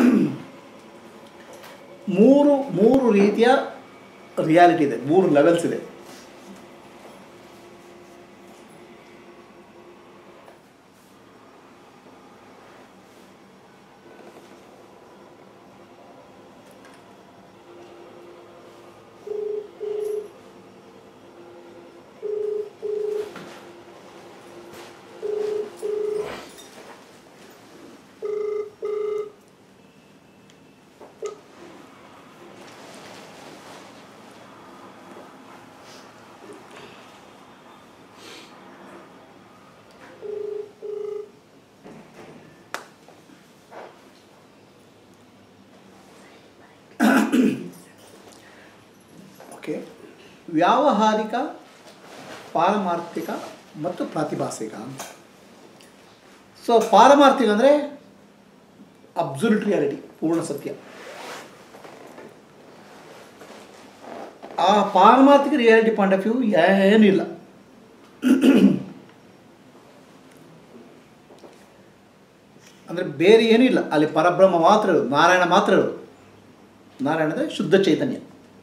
ಮೂರು ಮೂರು ರೀತಿಯ ರಿಯಾಲಿಟಿ ಇದೆ ಮೂರು ಲೆವೆಲ್ಸ್ ಇದೆ ಓಕೆ ವ್ಯಾವಹಾರಿಕ ಪಾರಮಾರ್ಥಿಕ ಮತ್ತು ಪ್ರಾತಿಭಾಸಿಕ ಅಂತ ಸೊ ಪಾರಮಾರ್ಥಿಕ ಅಂದರೆ ಅಬ್ಸುಲ್ಯೂಟ್ ರಿಯಾಲಿಟಿ ಪೂರ್ಣ ಸತ್ಯ ಆ ಪಾರಮಾರ್ಥಿಕ ರಿಯಾಲಿಟಿ ಪಾಯಿಂಟ್ ಆಫ್ ವ್ಯೂ ಏನಿಲ್ಲ ಅಂದರೆ ಬೇರೆ ಏನೂ ಇಲ್ಲ ಅಲ್ಲಿ ಪರಬ್ರಹ್ಮ ಮಾತ್ರ ಇರೋದು ನಾರಾಯಣ ಮಾತ್ರ ಇರೋದು ನಾರಾಯಣ ಅಂದರೆ ಶುದ್ಧ ಚೈತನ್ಯ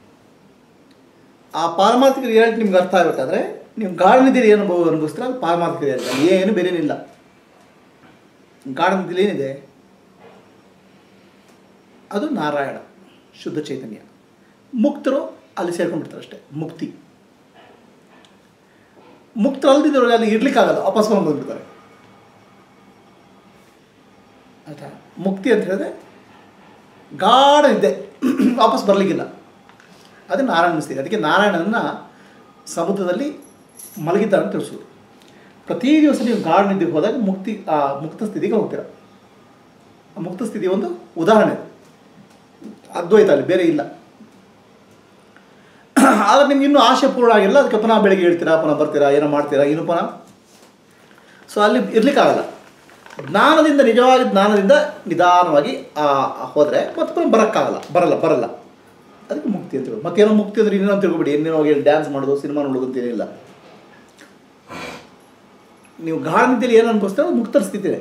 ಆ ಪಾರಮಾರ್ಥಿಕ ರಿಯಾಲಿಟಿ ನಿಮ್ಗೆ ಅರ್ಥ ಆಗಬೇಕಾದ್ರೆ ನೀವು ಗಾಢನಿಧಿಯಲ್ಲಿ ಏನು ಅನುಭವ ಅನುಭವಿಸ್ತೀರ ಅದು ಪಾರಮಾರ್ಥಿಕ ರಿಯಾಲಿಟಿ ಅಲ್ಲಿ ಏನು ಬೇರೇನಿಲ್ಲ ಗಾಢನಿಧಿಯಲ್ಲಿ ಏನಿದೆ ಅದು ನಾರಾಯಣ ಶುದ್ಧ ಚೈತನ್ಯ ಮುಕ್ತರು ಅಲ್ಲಿ ಸೇರ್ಕೊಂಡ್ಬಿಡ್ತಾರೆ ಅಷ್ಟೇ ಮುಕ್ತಿ ಮುಕ್ತರು ಅಲ್ದಿದ್ದವ್ರಿಗೆ ಅಲ್ಲಿ ಇರ್ಲಿಕ್ಕಾಗಲ್ಲ ವಾಪಸ್ ಬಂದು ಬಂದ್ಬಿಡ್ತಾರೆ ಆಯ್ತಾ ಮುಕ್ತಿ ಅಂತ ಹೇಳಿದ್ರೆ ಗಾಢ ಇದೆ ವಾಪಸ್ ಬರಲಿಕ್ಕಿಲ್ಲ ಅದು ನಾರಾಯಣ ಸ್ಥಿತಿ ಅದಕ್ಕೆ ನಾರಾಯಣನ ಸಮುದ್ರದಲ್ಲಿ ಮಲಗಿದ್ದಾರೆ ಅಂತ ತಿಳಿಸೋದು ಪ್ರತಿ ದಿವಸ ನೀವು ಗಾಢ ನಿದ್ದೆಗೆ ಹೋದಾಗ ಮುಕ್ತಿ ಆ ಮುಕ್ತ ಸ್ಥಿತಿಗೆ ಹೋಗ್ತೀರ ಆ ಮುಕ್ತ ಸ್ಥಿತಿ ಒಂದು ಉದಾಹರಣೆ ಅದ್ವೈತ ಅಲ್ಲಿ ಬೇರೆ ಇಲ್ಲ ಆದರೆ ನಿಮ್ಗೆ ಇನ್ನೂ ಆಶೆ ಪೂರ್ಣ ಆಗಿಲ್ಲ ಅದಕ್ಕೆ ಪುನಃ ಬೆಳಿಗ್ಗೆ ಹೇಳ್ತೀರಾ ಪುನಃ ಬರ್ತೀರಾ ಏನೋ ಮಾಡ್ತೀರಾ ಇನ್ನೂ ಪುನಃ ಸೊ ಅಲ್ಲಿ ಇರ್ಲಿಕ್ಕಾಗಲ್ಲ ಜ್ಞಾನದಿಂದ ನಿಜವಾಗಿ ಜ್ಞಾನದಿಂದ ನಿಧಾನವಾಗಿ ಹೋದರೆ ಮತ್ತೆ ಪುನಃ ಬರೋಕ್ಕಾಗಲ್ಲ ಬರಲ್ಲ ಬರಲ್ಲ ಅದಕ್ಕೆ ಮುಕ್ತಿ ಅಂತ ಹೇಳೋದು ಮತ್ತೇನೋ ಮುಕ್ತಿ ಅಂದರೆ ಇನ್ನೇನೋ ತಿಳ್ಕೊಬೇಡಿ ಇನ್ನೇನೋ ಹೋಗಿ ಡ್ಯಾನ್ಸ್ ಮಾಡೋದು ಸಿನಿಮಾ ನೋಡೋದು ಅಂತೇನಿಲ್ಲ ನೀವು ಗಾಢ ನಿದ್ದೆಯಲ್ಲಿ ಏನು ಅನ್ಭವಿಸ್ತಾರೆ ಅದು ಮುಕ್ತರ ಸ್ಥಿತಿನೇ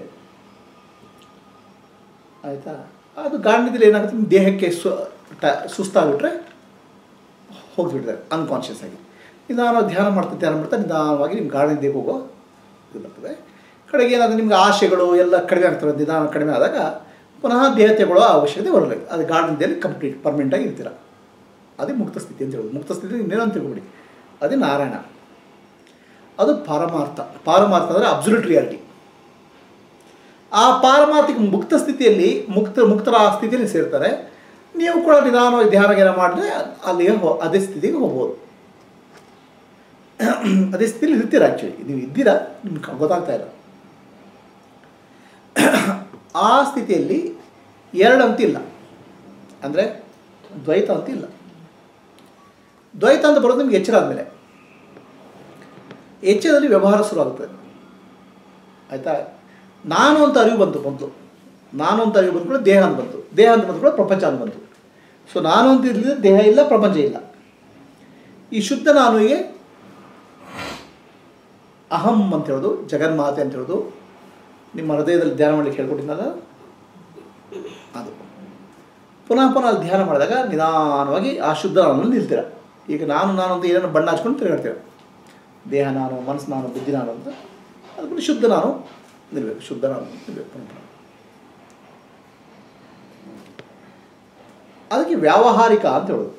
ಆಯಿತಾ ಅದು ಗಾಢ ನಿದ್ದೆಯಲ್ಲಿ ಏನಾಗುತ್ತೆ ನಿಮ್ಮ ದೇಹಕ್ಕೆ ಸು ಟ ಸುಸ್ತಾಗ್ಬಿಟ್ರೆ ಹೋಗಿಬಿಡ್ತಾರೆ ಅನ್ಕಾನ್ಷಿಯಸ್ ಆಗಿ ನಿಧಾನವಾಗಿ ಧ್ಯಾನ ಮಾಡ್ತಾ ಧ್ಯಾನ ಮಾಡ್ತಾ ನಿಧಾನವಾಗಿ ನಿಮ್ಮ ಗಾಢ ನಿದ್ದೆಗೆ ಹೋಗೋ ಇದು ಬರ್ತದೆ ಕಡೆಗೆ ಏನಾದರೂ ನಿಮ್ಗೆ ಆಶೆಗಳು ಎಲ್ಲ ಕಡಿಮೆ ಆಗ್ತವೆ ನಿಧಾನ ಕಡಿಮೆ ಆದಾಗ ಪುನಃ ದೇಹ ತೆಗೊಳ್ಳೋ ಅವಶ್ಯಕತೆ ಬರಲ್ಲ ಅದು ಗಾಢ ನಿದ್ದೆಯಲ್ಲಿ ಕಂಪ್ಲೀಟ್ ಪರ್ಮನೆಂಟಾಗಿ ಇರ್ತೀರ ಅದೇ ಮುಕ್ತ ಸ್ಥಿತಿ ಅಂತ ಹೇಳೋದು ಮುಕ್ತ ಸ್ಥಿತಿ ಇನ್ನೇನೋ ಅಂತ ತಿಳ್ಕೊಬಿಡಿ ಅದೇ ನಾರಾಯಣ ಅದು ಪಾರಮಾರ್ಥ ಪಾರಮಾರ್ಥ ಅಂದರೆ ಅಬ್ಸುಲ್ಯೂಟ್ ರಿಯಾಲಿಟಿ ಆ ಪಾರಮಾರ್ಥಿಕ ಮುಕ್ತ ಸ್ಥಿತಿಯಲ್ಲಿ ಮುಕ್ತ ಮುಕ್ತರ ಆ ಸ್ಥಿತಿಯಲ್ಲಿ ಸೇರ್ತಾರೆ ನೀವು ಕೂಡ ನಿಧಾನವಾಗಿ ಧ್ಯಾನ ಜ್ಞಾನ ಮಾಡಿದ್ರೆ ಅಲ್ಲಿಗೆ ಹೋ ಅದೇ ಸ್ಥಿತಿಗೆ ಹೋಗ್ಬೋದು ಅದೇ ಸ್ಥಿತಿಯಲ್ಲಿ ಇರ್ತೀರ ಆ್ಯಕ್ಚುಲಿ ನೀವು ಇದ್ದೀರಾ ನಿಮ್ಗೆ ಗೊತ್ತಾಗ್ತಾ ಇಲ್ಲ ಆ ಸ್ಥಿತಿಯಲ್ಲಿ ಎರಡು ಅಂತ ಇಲ್ಲ ಅಂದರೆ ದ್ವೈತ ಅಂತ ಇಲ್ಲ ದ್ವೈತ ಅಂತ ಬರೋದು ನಿಮ್ಗೆ ಎಚ್ಚರ ಆದಮೇಲೆ ಎಚ್ಚರದಲ್ಲಿ ವ್ಯವಹಾರ ಶುರು ಆಗುತ್ತದೆ ಆಯಿತಾ ನಾನು ಅಂತ ಅರಿವು ಬಂತು ಮೊದಲು ನಾನು ಅಂತ ಅರಿವು ಬಂದ್ಕೊಳ್ಳೋ ದೇಹ ಅಂತ ಬಂತು ದೇಹ ಅಂತ ಬಂದ್ಕೊಳ್ಳೋ ಪ್ರಪಂಚ ಅಂತ ಬಂತು ಸೊ ನಾನು ಅಂತ ಇರಲಿಲ್ಲ ದೇಹ ಇಲ್ಲ ಪ್ರಪಂಚ ಇಲ್ಲ ಈ ಶುದ್ಧ ನಾನುಗೆ ಅಹಂ ಅಂತ ಹೇಳೋದು ಜಗನ್ಮಾತೆ ಅಂತ ಹೇಳೋದು ನಿಮ್ಮ ಹೃದಯದಲ್ಲಿ ಧ್ಯಾನ ಮಾಡಲಿಕ್ಕೆ ಹೇಳ್ಕೊಟ್ಟಿದ್ದಲ್ಲ ಅದು ಪುನಃ ಪುನಃ ಅಲ್ಲಿ ಧ್ಯಾನ ಮಾಡಿದಾಗ ನಿಧಾನವಾಗಿ ಆ ಶುದ್ಧ ನಾನಲ್ಲಿ ನಿಲ್ತೀರ ಈಗ ನಾನು ನಾನು ಅಂತ ಏನೇನು ಬಣ್ಣ ಹಚ್ಕೊಂಡು ತಿರುಗಾಡ್ತೀರ ದೇಹ ನಾನು ಮನಸ್ಸು ನಾನು ಬುದ್ಧಿ ನಾನು ಅಂತ ಅದು ಬಿಟ್ಟು ಶುದ್ಧ ನಾನು ನಿಲ್ಬೇಕು ಶುದ್ಧ ನಾನು ನಿಲ್ಬೇಕು ಪುನಃ ಪುನಃ ಅದಕ್ಕೆ ವ್ಯಾವಹಾರಿಕ ಅಂತ ಹೇಳೋದು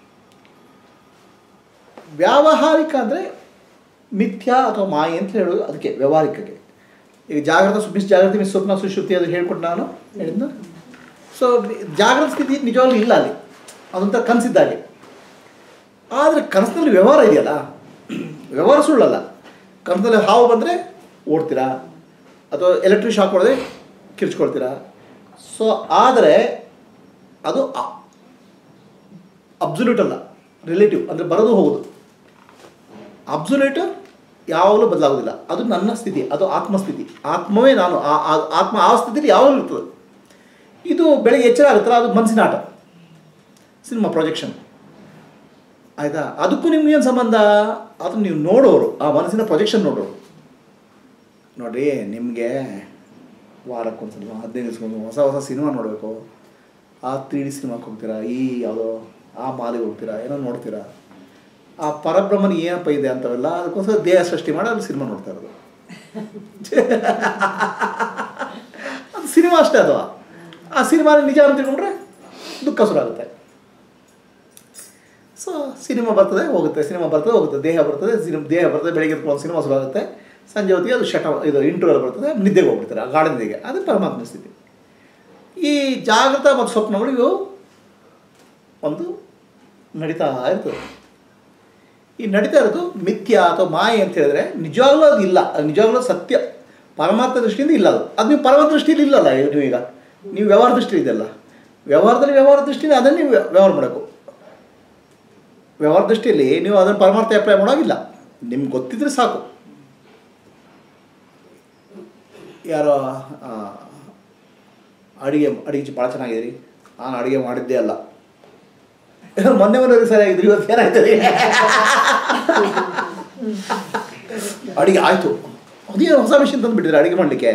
ವ್ಯಾವಹಾರಿಕ ಅಂದರೆ ಮಿಥ್ಯಾ ಅಥವಾ ಮಾಯೆ ಅಂತ ಹೇಳೋದು ಅದಕ್ಕೆ ವ್ಯಾವಹಾರಿಕಕ್ಕೆ ಈಗ ಜಾಗ್ರತ ಸು ಮಿಸ್ ಜಾಗೃತಿ ಮಿಸ್ ಸ್ವಪ್ನ ಸುಶುದ್ಧಿ ಅದು ಹೇಳ್ಕೊಟ್ಟು ನಾನು ಹೇಳಿದ್ನ ಸೊ ಜಾಗೃತ ಸ್ಥಿತಿ ನಿಜವಾಗ್ಲೂ ಇಲ್ಲ ಅಲ್ಲಿ ಅದೊಂಥರ ಕನಸಿದ್ದಾಗೆ ಆದರೆ ಕನಸಿನಲ್ಲಿ ವ್ಯವಹಾರ ಇದೆಯಲ್ಲ ವ್ಯವಹಾರ ಸುಳ್ಳಲ್ಲ ಕನಸಿನಲ್ಲಿ ಹಾವು ಬಂದರೆ ಓಡ್ತೀರಾ ಅಥವಾ ಎಲೆಕ್ಟ್ರಿಕ್ ಶಾಕ್ ಹೊಡೆದ್ರೆ ಕಿರ್ಚ್ಕೊಳ್ತೀರಾ ಸೊ ಆದರೆ ಅದು ಅಬ್ಸುಲ್ಯೂಟ್ ಅಲ್ಲ ರಿಲೇಟಿವ್ ಅಂದರೆ ಬರೋದು ಹೋಗೋದು ಅಬ್ಸುಲೇಟ್ ಯಾವಾಗಲೂ ಬದಲಾಗೋದಿಲ್ಲ ಅದು ನನ್ನ ಸ್ಥಿತಿ ಅದು ಆತ್ಮಸ್ಥಿತಿ ಆತ್ಮವೇ ನಾನು ಆ ಆ- ಆತ್ಮ ಆ ಸ್ಥಿತಿಯಲ್ಲಿ ಯಾವಾಗಲೂ ಇರ್ತದೆ ಇದು ಬೆಳಗ್ಗೆ ಎಚ್ಚರ ಆಗುತ್ತಲ್ಲ ಅದು ಮನಸ್ಸಿನ ಆಟ ಸಿನಿಮಾ ಪ್ರೊಜೆಕ್ಷನ್ ಆಯಿತಾ ಅದಕ್ಕೂ ನಿಮ್ಗೇನು ಸಂಬಂಧ ಅದು ನೀವು ನೋಡೋರು ಆ ಮನಸ್ಸಿನ ಪ್ರೊಜೆಕ್ಷನ್ ನೋಡೋರು ನೋಡ್ರಿ ನಿಮಗೆ ವಾರಕ್ಕೊಂದ್ಸಲ ಹದಿನೈದು ದಿವಸಕ್ಕೊಂದು ಹೊಸ ಹೊಸ ಸಿನಿಮಾ ನೋಡಬೇಕು ಆ ತ್ರೀ ಡಿ ಸಿನಿಮಾಕ್ಕೆ ಹೋಗ್ತೀರಾ ಈ ಯಾವುದೋ ಆ ಮಾಲಿಗೆ ಹೋಗ್ತೀರಾ ಏನೋ ನೋಡ್ತೀರಾ ಆ ಪರಬ್ರಹ್ಮನ ಏನಪ್ಪ ಇದೆ ಅಂತವೆಲ್ಲ ಅದಕ್ಕೋಸ್ಕರ ದೇಹ ಸೃಷ್ಟಿ ಮಾಡಿ ಅಲ್ಲಿ ಸಿನಿಮಾ ನೋಡ್ತಾ ಇರೋದು ಅದು ಸಿನಿಮಾ ಅಷ್ಟೇ ಅದು ಆ ಸಿನಿಮಾ ನಿಜ ಅಂತ ತಿಳ್ಕೊಂಡ್ರೆ ದುಃಖ ಶುರು ಆಗುತ್ತೆ ಸೊ ಸಿನಿಮಾ ಬರ್ತದೆ ಹೋಗುತ್ತೆ ಸಿನಿಮಾ ಬರ್ತದೆ ಹೋಗುತ್ತೆ ದೇಹ ಬರ್ತದೆ ಸಿನಿಮಾ ದೇಹ ಬರ್ತದೆ ಬೆಳಿಗ್ಗೆ ಎದ್ಕೊಂಡು ಸಿನಿಮಾ ಶುರು ಆಗುತ್ತೆ ಸಂಜೆ ಹೊತ್ತಿಗೆ ಅದು ಶಟ ಇದು ಇಂಟರ್ವಲ್ ಬರ್ತದೆ ನಿದ್ದೆಗೆ ಹೋಗ್ಬಿಡ್ತಾರೆ ಆ ಗಾಢ ನಿದ್ದೆಗೆ ಅದು ಪರಮಾತ್ಮ ಸ್ಥಿತಿ ಈ ಜಾಗೃತ ಮತ್ತು ಸ್ವಪ್ನಗಳು ಇವು ಒಂದು ನಡೀತಾ ಇರ್ತದೆ ಈ ನಡೀತಾ ಇರೋದು ಮಿಥ್ಯ ಅಥವಾ ಮಾಯೆ ಅಂತ ಹೇಳಿದ್ರೆ ನಿಜವಾಗ್ಲೂ ಅದು ಇಲ್ಲ ಅದು ನಿಜವಾಗ್ಲೂ ಸತ್ಯ ಪರಮಾರ್ಥ ದೃಷ್ಟಿಯಿಂದ ಇಲ್ಲ ಅದು ಅದು ನೀವು ಪರಮಾರ್ಥ ದೃಷ್ಟಿಯಲ್ಲಿ ಇಲ್ಲಲ್ಲ ಈಗ ನೀವು ಈಗ ನೀವು ವ್ಯವಹಾರ ದೃಷ್ಟಿ ಇದೆಯಲ್ಲ ವ್ಯವಹಾರದಲ್ಲಿ ವ್ಯವಹಾರ ದೃಷ್ಟಿಯಿಂದ ಅದನ್ನು ನೀವು ವ್ಯವಹಾರ ಮಾಡಬೇಕು ವ್ಯವಹಾರ ದೃಷ್ಟಿಯಲ್ಲಿ ನೀವು ಅದನ್ನು ಪರಮಾರ್ಥ ಅಪ್ಲೈ ಮಾಡೋಗಿಲ್ಲ ನಿಮ್ಗೆ ಗೊತ್ತಿದ್ರೆ ಸಾಕು ಯಾರೋ ಆ, ಅಡುಗೆ ಅಡುಗೆ ಭಾಳ ಚೆನ್ನಾಗಿದೆ ರೀ ನಾನು ಅಡುಗೆ ಮಾಡಿದ್ದೇ ಅಲ್ಲ ಮೊನ್ನೆ ಮೊನ್ನೆ ಸರಿಯಾಗಿದ್ರಿ ಇವತ್ತು ಏನಾಯ್ತದೆ ಅಡುಗೆ ಆಯಿತು ಅದೇನು ಹೊಸ ಮಿಷಿನ್ ತಂದುಬಿಟ್ಟಿದ್ರೆ ಅಡುಗೆ ಮಾಡಲಿಕ್ಕೆ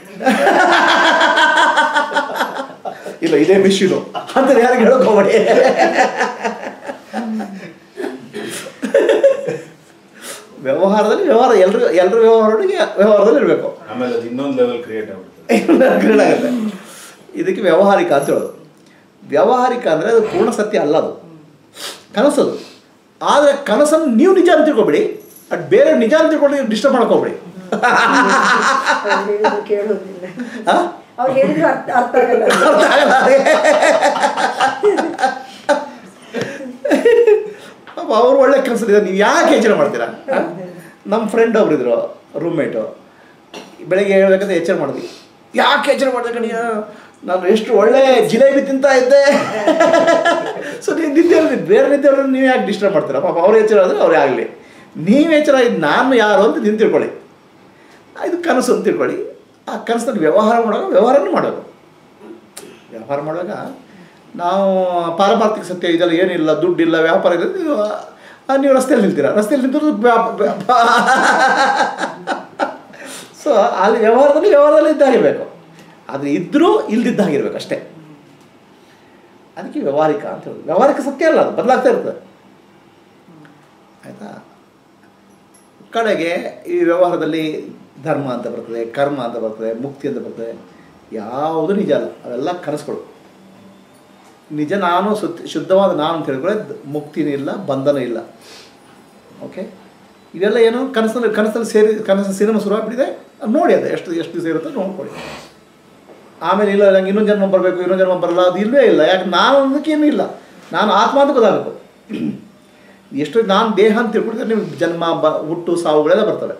ಇಲ್ಲ ಇದೇ ಮಿಷಿನು ಅಂತ ಯಾರಿಗೆ ಹೇಳೋಕೆ ಹೋಗ್ಬೇಡಿ ವ್ಯವಹಾರದಲ್ಲಿ ವ್ಯವಹಾರ ಎಲ್ಲರೂ ಎಲ್ಲರ ವ್ಯವಹಾರೊಳಗೆ ವ್ಯವಹಾರದಲ್ಲಿ ಇರಬೇಕು ಆಮೇಲೆ ಅದು ಇನ್ನೊಂದು ಲೆವೆಲ್ ಕ್ರಿಯೇಟ್ ಆಗ್ಬಿಡ್ತದೆ ಕ್ರೀಡೆ ಆಗುತ್ತೆ ಇದಕ್ಕೆ ವ್ಯಾವಹಾರಿಕ ಅಂತ ಹೇಳೋದು ವ್ಯಾವಹಾರಿಕ ಅಂದರೆ ಅದು ಪೂರ್ಣ ಸತ್ಯ ಅಲ್ಲ ಅದು ಕನಸದು ಆದರೆ ಕನಸನ್ನು ನೀವು ನಿಜ ಅಂತ ತಿಳ್ಕೊಬೇಡಿ ಅದು ಬೇರೆ ನಿಜ ಅಂತ ತಿಳ್ಕೊಂಡು ನೀವು ಡಿಸ್ಟರ್ಬ್ ಮಾಡ್ಕೋಬೇಡಿ ಅವ್ರು ಹೇಳಿದ್ರು ಕೇಳೋದಿಲ್ಲ ಆ? ಅವ್ರು ಹೇಳಿದ್ರು ಅರ್ಥ ಅರ್ಥ ಆಗಲ್ಲ ಅರ್ಥ ಆಗಲ್ಲ ಅವ್ರಿಗೆ. ಪಾಪ ಅವ್ರು ಒಳ್ಳೆ ಕನಸಲ್ಲಿದ್ದಾರೆ ನೀವು ಯಾಕೆ ಯೋಚನೆ ಮಾಡ್ತೀರಾ ಆ? ನಮ್ಮ ಫ್ರೆಂಡ್ ಒಬ್ರು ಇದ್ರು ರೂಮ್ಮೇಟು ಬೆಳಗ್ಗೆ ಹೇಳ್ಬೇಕಂತ ಎಚ್ಚರ ಮಾಡಿದ್ವಿ ಯಾಕೆ ಎಚ್ಚರ ಮಾಡಿದೆ ಕಣಿಯ ನಾನು ಎಷ್ಟು ಒಳ್ಳೆ ಜಿಲೇಬಿ ತಿಂತಾ ಇದ್ದೆ ಸೊ ನೀವು ನಿದ್ದೆ ಇರೋದು ಬೇರೆ ನಿದ್ದೆ ಇರೋರು ನೀವು ಯಾಕೆ ಡಿಸ್ಟರ್ಬ್ ಮಾಡ್ತೀರಾ ಪಾಪ ಅವ್ರು ಎಚ್ಚರ ಆದರೆ ಅವರೇ ಆಗಲಿ ನೀವು ಎಚ್ಚರ ಇದ್ದು ನಾನು ಯಾರು ಅಂತ ನೀವು ತಿಳ್ಕೊಳ್ಳಿ ಆ, ಇದು ಕನಸು ಅಂತ ತಿಳ್ಕೊಳ್ಳಿ ಆ ಕನಸಲ್ಲಿ ವ್ಯವಹಾರ ಮಾಡುವಾಗ ವ್ಯವಹಾರನೂ ಮಾಡಬೇಕು ವ್ಯವಹಾರ ಮಾಡುವಾಗ ನಾವು ಪಾರಮಾರ್ಥಿಕ ಸತ್ಯ ಇದೆಲ್ಲ ಏನಿಲ್ಲ ದುಡ್ಡಿಲ್ಲ ವ್ಯಾಪಾರ ಇಲ್ಲ ನೀವು ಆ, ನೀವು ರಸ್ತೆಯಲ್ಲಿ ನಿಲ್ತೀರಾ ರಸ್ತೆಯಲ್ಲಿ ನಿಂತಿರೋದು ವ್ಯಾಪ- ವ್ಯಾಪ- ಸೊ ಅಲ್ಲಿ ವ್ಯವಹಾರದಲ್ಲಿ ವ್ಯವಹಾರದಲ್ಲಿ ಇದ್ದಾಗಿರ್ಬೇಕು ಆದರೆ ಇದ್ದರೂ ಇಲ್ದಿದ್ದಾಗಿರ್ಬೇಕು ಅಷ್ಟೇ ಅದಕ್ಕೆ ವ್ಯವಹಾರಿಕ ಅಂತ ಹೇಳೋದು ವ್ಯವಹಾರಿಕ ಸತ್ಯ ಅಲ್ಲ ಅದು ಬದಲಾಗ್ತಾ ಇರ್ತದೆ ಆಯಿತಾ ಕಡೆಗೆ ಈ ವ್ಯವಹಾರದಲ್ಲಿ ಧರ್ಮ ಅಂತ ಬರ್ತದೆ ಕರ್ಮ ಅಂತ ಬರ್ತದೆ ಮುಕ್ತಿ ಅಂತ ಬರ್ತದೆ ಯಾವುದು ನಿಜ ಅಲ್ಲ ಅವೆಲ್ಲ ಕನಸುಗಳು ನಿಜ ನಾನು ಸುತ್ ಶುದ್ಧವಾದ ನಾನು ಅಂತ ಹೇಳಿದ್ರೆ ಮುಕ್ತಿನೂ ಇಲ್ಲ ಬಂಧನ ಇಲ್ಲ ಓಕೆ ಇವೆಲ್ಲ ಏನು ಕನಸಲ್ಲಿ ಕನಸಲ್ಲಿ ಸೇರಿ ಕನಸು ಸಿನಿಮಾ ಶುರುವಾಗ್ಬಿಟ್ಟಿದೆ ಅದ್ ನೋಡಿ ಅದು ಎಷ್ಟು ಎಷ್ಟು ದಿವಸ ಇರುತ್ತೆ ನೋಡ್ಕೊಳ್ಳಿ ಆಮೇಲೆ ಇಲ್ಲ ನಂಗೆ ಇನ್ನೊಂದು ಜನ್ಮ ಬರಬೇಕು ಇನ್ನೊಂದು ಜನ್ಮ ಬರಲ್ಲ ಅದು ಇಲ್ಲವೇ ಇಲ್ಲ ಯಾಕೆ ನಾನು ಅನ್ನೋದಕ್ಕೇನೂ ಇಲ್ಲ ನಾನು ಆತ್ಮ ಅಂತ ಗೊತ್ತಾಗಬೇಕು ಎಷ್ಟು ನಾನು ದೇಹ ಅಂತ ತಿಳ್ಕೊಡ್ತಾರೆ ನಿಮ್ಗೆ ಜನ್ಮ ಬ ಹುಟ್ಟು ಸಾವುಗಳೆಲ್ಲ ಬರ್ತವೆ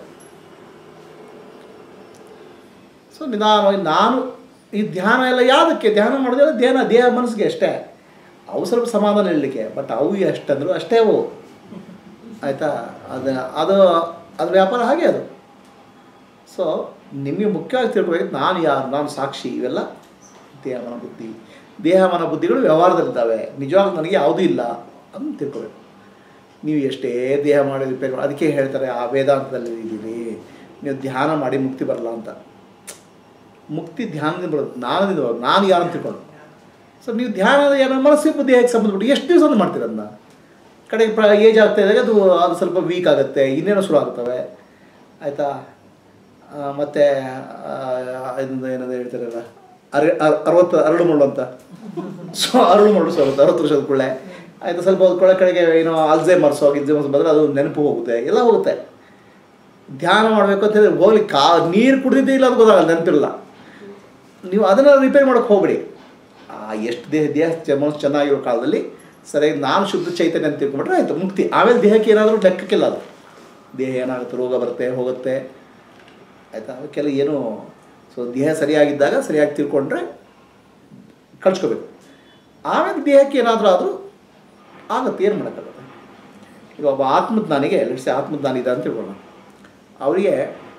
ಸೊ ನಿಧಾನವಾಗಿ ನಾನು ಈ ಧ್ಯಾನ ಎಲ್ಲ ಯಾವುದಕ್ಕೆ ಧ್ಯಾನ ಮಾಡೋದೆಲ್ಲ ಧ್ಯಾನ ದೇಹ ಮನಸ್ಸಿಗೆ ಅಷ್ಟೇ ಅವು ಸ್ವಲ್ಪ ಸಮಾಧಾನ ಇರಲಿಕ್ಕೆ ಬಟ್ ಅವು ಎಷ್ಟಂದ್ರು ಅಷ್ಟೇ ಅವು ಆಯಿತಾ ಅದು ಅದು ಅದು ವ್ಯಾಪಾರ ಹಾಗೆ ಅದು ಸೊ ನಿಮಗೆ ಮುಖ್ಯವಾಗಿ ತಿಳ್ಕೊಬೇಕು ನಾನು ಯಾರು ನಾನು ಸಾಕ್ಷಿ ಇವೆಲ್ಲ ದೇಹ ಮನ ಬುದ್ಧಿ ದೇಹ ಮನ ಬುದ್ಧಿಗಳು ವ್ಯವಹಾರದಲ್ಲಿದ್ದಾವೆ ನಿಜವಾಗ್ಲೂ ನನಗೆ ಯಾವುದೂ ಇಲ್ಲ ಅಂತ ತಿಳ್ಕೊಬೇಕು ನೀವು ಎಷ್ಟೇ ದೇಹ ಮಾಡಿ ರಿಪೇರ್ ಮಾಡಿ ಅದಕ್ಕೆ ಹೇಳ್ತಾರೆ ಆ ವೇದಾಂತದಲ್ಲಿ ಇದ್ದೀರಿ ನೀವು ಧ್ಯಾನ ಮಾಡಿ ಮುಕ್ತಿ ಬರಲ್ಲ ಅಂತ ಮುಕ್ತಿ ಧ್ಯಾನದಿಂದ ಬರೋದು ನಾನದಿಂದ ಬರೋದು ನಾನು ಯಾರು ಅಂತ ತಿಳ್ಕೊಂಡು ಸೊ ನೀವು ಧ್ಯಾನ ಏನೋ ಮನಸ್ಸಿಗೆ ದೇಹಕ್ಕೆ ಸಂಬಂಧಪಟ್ಟು ಎಷ್ಟು ದಿವಸ ಅಂತ ಮಾಡ್ತೀರ ಅದನ್ನ ಕಡೆಗೆ ಪ್ರ ಏಜ್ ಆಗ್ತಾ ಇದ್ದಾಗ ಅದು ಅದು ಸ್ವಲ್ಪ ವೀಕ್ ಆಗುತ್ತೆ ಇನ್ನೇನೋ ಶುರು ಆಗ್ತವೆ ಆಯಿತಾ ಮತ್ತು ಇದರಿಂದ ಏನಂತ ಹೇಳ್ತಾರಲ್ಲ ಅರೆ ಅರ್- ಅರವತ್ತು ಅರಳು ಮುಳ್ಳು ಅಂತ ಸೊ ಅರಳು ಮುಳ್ಳು ಸ್ವಲ್ಪ ಅರವತ್ತು ವರ್ಷದ ಕೂಡಲೇ ಆಯಿತು ಸ್ವಲ್ಪ ಹೊತ್ಕೊಳ್ಳೋ ಕಡೆಗೆ ಏನೋ ಅಲ್ಝೈಮರ್ಸೋ ಗಿಲ್ಝೈಮರ್ಸ್ ಬಂದರೆ ಅದು ನೆನಪು ಹೋಗುತ್ತೆ ಎಲ್ಲ ಹೋಗುತ್ತೆ ಧ್ಯಾನ ಮಾಡಬೇಕು ಅಂತ ಹೇಳಿದ್ರೆ ಹೋಗ್ಲಿ ಕಾ ನೀರು ಕುಡಿದಿದ್ದೇ ಇಲ್ಲ ಅದು ಗೊತ್ತಾಗಲ್ಲ ನೆನಪಿರಲ್ಲ ನೀವು ಅದನ್ನು ರಿಪೇರ್ ಮಾಡೋಕ್ಕೆ ಹೋಗ್ಬೇಡಿ ಆ ಎಷ್ಟು ದೇಹ ದೇಹ ಚ- ಮನಸ್ಸು ಚೆನ್ನಾಗಿರೋ ಕಾಲದಲ್ಲಿ ಸರಿಯಾಗಿ ನಾನು ಶುದ್ಧ ಚೈತನ್ಯ ಅಂತ ತಿಳ್ಕೊಂಬಿಟ್ರೆ ಆಯಿತು ಮುಕ್ತಿ ಆಮೇಲೆ ದೇಹಕ್ಕೆ ಏನಾದರೂ ಲೆಕ್ಕಕ್ಕಿಲ್ಲ ಅದು ದೇಹ ಏನಾಗುತ್ತೆ ರೋಗ ಬರುತ್ತೆ ಹೋಗುತ್ತೆ ಆಯಿತಾ ಅವಕ್ಕೆಲ್ಲ ಏನು ಸೊ ದೇಹ ಸರಿಯಾಗಿದ್ದಾಗ ಸರಿಯಾಗಿ ತಿಳ್ಕೊಂಡ್ರೆ ಕಳ್ಸ್ಕೋಬೇಕು ಆಮೇಲೆ ದೇಹಕ್ಕೆ ಏನಾದರೂ ಆದರೂ ಆಗುತ್ತೆ ಏನು ಮಾಡೋಕ್ಕಾಗುತ್ತೆ ಈಗ ಒಬ್ಬ ಆತ್ಮಜ್ಞಾನಿಗೆ ಲೆಟ್ಸ್ ಆತ್ಮಜ್ಞಾನಿ ಇದೆ ಅಂತ ತಿಳ್ಕೊಳ್ಳೋಣ ಅವರಿಗೆ